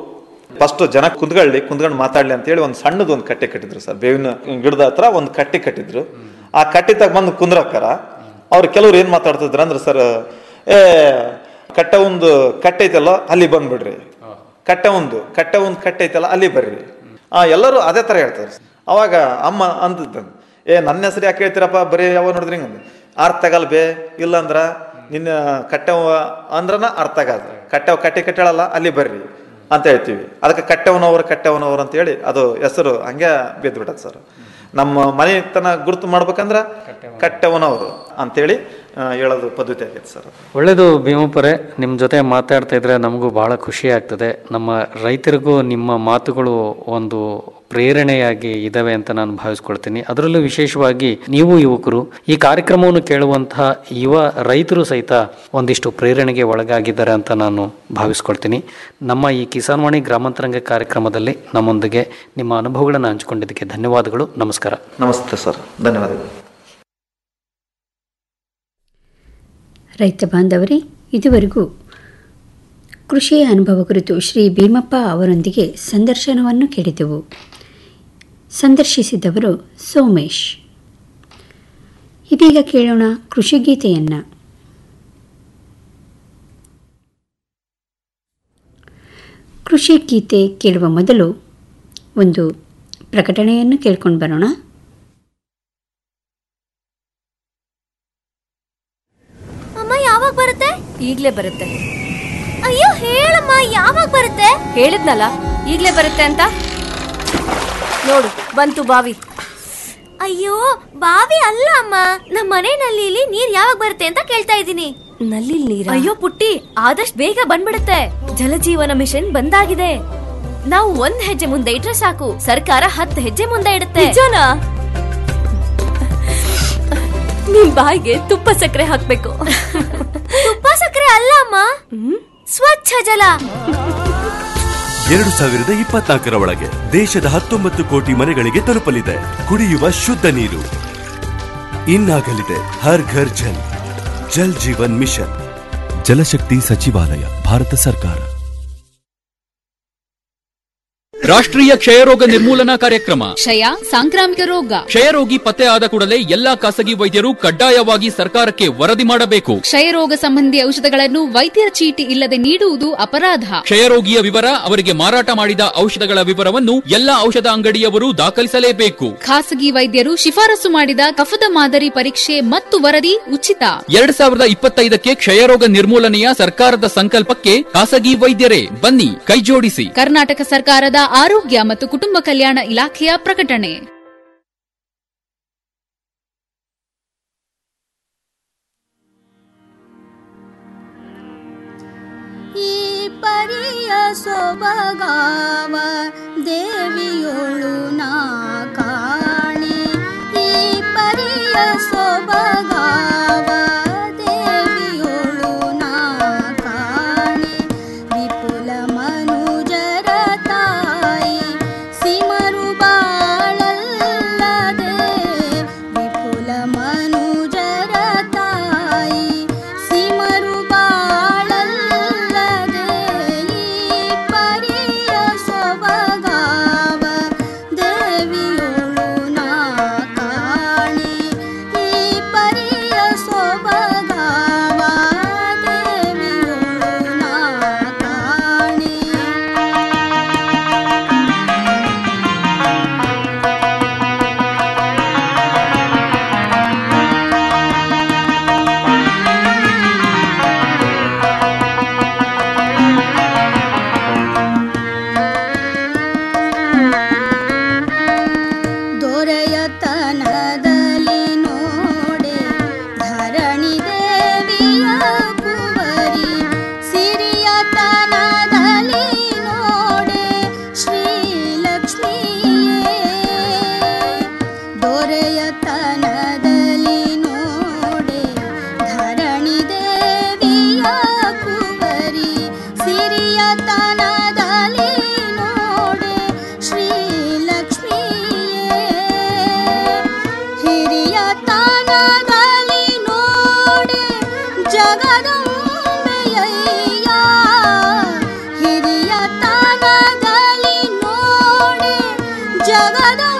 ಫಸ್ಟ್ ಜನ ಕುಂತ್ಕೊಳ್ಳಿ ಕುಂತ್ಕೊಂಡು ಮಾತಾಡ್ಲಿ ಅಂತೇಳಿ ಒಂದು ಸಣ್ಣದು ಒಂದು ಕಟ್ಟೆ ಕಟ್ಟಿದ್ರು ಸರ್ ಬೇವಿನ ಗಿಡದ ಹತ್ರ ಒಂದು ಕಟ್ಟೆ ಕಟ್ಟಿದ್ರು ಆ ಕಟ್ಟೆ ತಗ ಬಂದು ಕುಂದ್ರಕ್ಕಾರ ಅವ್ರು ಕೆಲವ್ರು ಏನ್ ಮಾತಾಡ್ತಿದ್ರು ಅಂದ್ರೆ ಸರ್ ಏ ಕಟ್ಟೆ ಒಂದು ಕಟ್ಟೆ ಐತಲ್ಲ ಅಲ್ಲಿ ಬಂದ್ಬಿಡ್ರಿ ಕಟ್ಟೆ ಒಂದು ಕಟ್ಟೆ ಒಂದು ಕಟ್ಟೆ ಐತಲ್ಲ ಅಲ್ಲಿ ಬರ್ರಿ ಆ ಎಲ್ಲರೂ ಅದೇ ತರ ಹೇಳ್ತಾರೆ ಅವಾಗ ಅಮ್ಮ ಅಂತಿದ್ದ ಏ ನನ್ನ ಹೆಸರು ಯಾಕೆ ಹೇಳ್ತೀರಪ್ಪ ಬರೀ ಯಾವ ನೋಡಿದ್ರಿ ಹಿಂಗಂದು ಅರ್ಥ ಆಗಲ್ಲ ಬೇ ಇಲ್ಲಂದ್ರ ನಿನ್ನ ಕಟ್ಟೆವ ಅಂದ್ರನ ಅರ್ಥ ಆಗಲ್ಲ ಕಟ್ಟೆವ ಕಟ್ಟೆ ಕಟ್ಟೆಳಲ್ಲ ಅಲ್ಲಿ ಬರ್ರಿ ಅಂತ ಹೇಳ್ತೀವಿ ಅದಕ್ಕೆ ಕಟ್ಟೆವನವರು ಕಟ್ಟೆವನವರು ಅಂತ ಹೇಳಿ ಅದು ಹೆಸರು ಹಂಗೆ ಬಿದ್ದು ಬಿಟ್ಟದ ಸರ್ ನಮ್ಮ ಮನೆತನ ಗುರುತು ಮಾಡ್ಬೇಕಂದ್ರ ಕಟ್ಟೆವನವರು ಅಂತೇಳಿ ಆ, ಹೇಳೋದು ಪದ್ಧತಿ ಆಗೈತೆ ಸರ್ ಒಳ್ಳೆಯದು ಭೀಮಪ್ಪರೇ ನಿಮ್ಮ ಜೊತೆ ಮಾತಾಡ್ತಾ ಇದ್ರೆ ನಮಗೂ ಬಹಳ ಖುಷಿ ಆಗ್ತದೆ ನಮ್ಮ ರೈತರಿಗೂ ನಿಮ್ಮ ಮಾತುಗಳು ಒಂದು ಪ್ರೇರಣೆಯಾಗಿ ಇದಾವೆ ಅಂತ ನಾನು ಭಾವಿಸ್ಕೊಳ್ತೀನಿ ಅದರಲ್ಲೂ ವಿಶೇಷವಾಗಿ ನೀವು ಯುವಕರು ಈ ಕಾರ್ಯಕ್ರಮವನ್ನು ಕೇಳುವಂತಹ ಯುವ ರೈತರು ಸಹಿತ ಒಂದಿಷ್ಟು ಪ್ರೇರಣೆಗೆ ಒಳಗಾಗಿದ್ದಾರೆ ಅಂತ ನಾನು ಭಾವಿಸ್ಕೊಳ್ತೀನಿ ನಮ್ಮ ಈ ಕಿಸಾನ್ವಾಣಿ ಗ್ರಾಮಾಂತರಂಗ ಕಾರ್ಯಕ್ರಮದಲ್ಲಿ ನಮ್ಮೊಂದಿಗೆ ನಿಮ್ಮ ಅನುಭವಗಳನ್ನು ಹಂಚಿಕೊಂಡಿದ್ದಕ್ಕೆ ಧನ್ಯವಾದಗಳು ನಮಸ್ಕಾರ ನಮಸ್ತೆ ಸರ್ ಧನ್ಯವಾದಗಳು ರೈತ ಬಾಂಧವರೇ ಇದುವರೆಗೂ ಕೃಷಿಯ ಅನುಭವ ಕುರಿತು ಶ್ರೀ ಭೀಮಪ್ಪ ಅವರೊಂದಿಗೆ ಸಂದರ್ಶನವನ್ನು ಕೇಳಿದೆವು ಸಂದರ್ಶಿಸಿದವರು ಸೋಮೇಶ್ ಇದೀಗ ಕೇಳೋಣ ಕೃಷಿ ಗೀತೆಯನ್ನ ಕೃಷಿ ಗೀತೆ ಕೇಳುವ ಮೊದಲು ಒಂದು ಪ್ರಕಟಣೆಯನ್ನು ಕೇಳ್ಕೊಂಡು ಬರೋಣ ಅಮ್ಮ ಯಾವಾಗ ಬರುತ್ತೆ ಈಗ್ಲೇ ಬರುತ್ತೆ ಅಯ್ಯೋ ಹೇಳಮ್ಮ ಯಾವಾಗ ಬರುತ್ತೆ ಹೇಳಿದ್ನಲ್ಲ ಈಗ್ಲೇ ಬರುತ್ತೆ ಅಂತ ನೋಡು ಬಂತು ಬಾವಿ ಅಯ್ಯೋ ಬಾವಿ ಅಲ್ಲ ಅಮ್ಮ ನಮ್ಮ ಮನೆ ನಲ್ಲಿಲಿ ನೀರ್ ಯಾವಾಗ ಬರುತ್ತೆ ಅಂತ ಕೇಳ್ತಾ ಇದ್ದೀನಿ ನಲ್ಲಿ ನೀರ ಅಯ್ಯೋ ಪುಟ್ಟಿ ಆದಷ್ಟು ಬೇಗ ಬಂದ್ಬಿಡುತ್ತೆ ಜಲಜೀವನ ಮಿಷನ್ ಬಂದಾಗಿದೆ ನಾವು ಒಂದ್ ಹೆಜ್ಜೆ ಮುಂದೆ ಇಟ್ರೆ ಸಾಕು ಸರ್ಕಾರ ಹತ್ತು ಹೆಜ್ಜೆ ಮುಂದೆ ಇಡುತ್ತೆ ನಿಜನಾ ನಿಮ್ ಬಾಯಿಗೆ ತುಪ್ಪ ಸಕ್ಕರೆ ಹಾಕ್ಬೇಕು ತುಪ್ಪ ಸಕ್ಕರೆ ಅಲ್ಲ ಅಮ್ಮ ಸ್ವಚ್ಛ ಜಲ ಎರಡು ಸಾವಿರದ ಇಪ್ಪತ್ನಾಲ್ಕರ ಒಳಗೆ ದೇಶದ ಹತ್ತೊಂಬತ್ತು ಕೋಟಿ ಮನೆಗಳಿಗೆ ತಲುಪಲಿದೆ ಕುಡಿಯುವ ಶುದ್ಧ ನೀರು ಇನ್ನಾಗಲಿದೆ ಹರ್ ಘರ್ ಜಲ್ ಜಲ್ ಜೀವನ್ ಮಿಷನ್ ಜಲಶಕ್ತಿ ಸಚಿವಾಲಯ ಭಾರತ ಸರ್ಕಾರ ರಾಷ್ಟ್ರೀಯ ಕ್ಷಯರೋಗ ನಿರ್ಮೂಲನಾ ಕಾರ್ಯಕ್ರಮ ಕ್ಷಯ ಸಾಂಕ್ರಾಮಿಕ ರೋಗ ಕ್ಷಯರೋಗಿ ಪತ್ತೆ ಆದ ಕೂಡಲೇ ಎಲ್ಲಾ ಖಾಸಗಿ ವೈದ್ಯರು ಕಡ್ಡಾಯವಾಗಿ ಸರ್ಕಾರಕ್ಕೆ ವರದಿ ಮಾಡಬೇಕು ಕ್ಷಯರೋಗ ಸಂಬಂಧಿ ಔಷಧಗಳನ್ನು ವೈದ್ಯರ ಚೀಟಿ ಇಲ್ಲದೆ ನೀಡುವುದು ಅಪರಾಧ ಕ್ಷಯರೋಗಿಯ ವಿವರ ಅವರಿಗೆ ಮಾರಾಟ ಮಾಡಿದ ಔಷಧಗಳ ವಿವರವನ್ನು ಎಲ್ಲಾ ಔಷಧ ಅಂಗಡಿಯವರು ದಾಖಲಿಸಲೇಬೇಕು ಖಾಸಗಿ ವೈದ್ಯರು ಶಿಫಾರಸು ಮಾಡಿದ ಕಫದ ಮಾದರಿ ಪರೀಕ್ಷೆ ಮತ್ತು ವರದಿ ಉಚಿತ ಎರಡ್ ಸಾವಿರದ ಇಪ್ಪತ್ತೈದಕ್ಕೆ ಕ್ಷಯರೋಗ ನಿರ್ಮೂಲನೆಯ ಸರ್ಕಾರದ ಸಂಕಲ್ಪಕ್ಕೆ ಖಾಸಗಿ ವೈದ್ಯರೇ ಬನ್ನಿ ಕೈಜೋಡಿಸಿ ಕರ್ನಾಟಕ ಸರ್ಕಾರದ ಆರೋಗ್ಯ ಮತ್ತು ಕುಟುಂಬ ಕಲ್ಯಾಣ ಇಲಾಖೆಯ ಪ್ರಕಟಣೆ ಈ ಪರಿಯ ಸೊಬಗಾವ ದೇವಿಯೊಳು ನಾ ಕಾಣೆ ಈ ಪರಿಯ ಸೊಬಗಾವ ದೇವಿಯೊಳು ನಾ ಕಾಣೆ ವಿಪುಲ ಮನುಜರ ತಾಯಿ ಸಿಮರು ಬಾಳಲ್ಲದೆ ವಿಪುಲ ಮನುಜರ ತಾಯಿ ಸಿಮರು ಬಾಳಲ್ಲದೆ ಈ ಪರಿಯ ಸೊಬಗಾವ ಜಗದ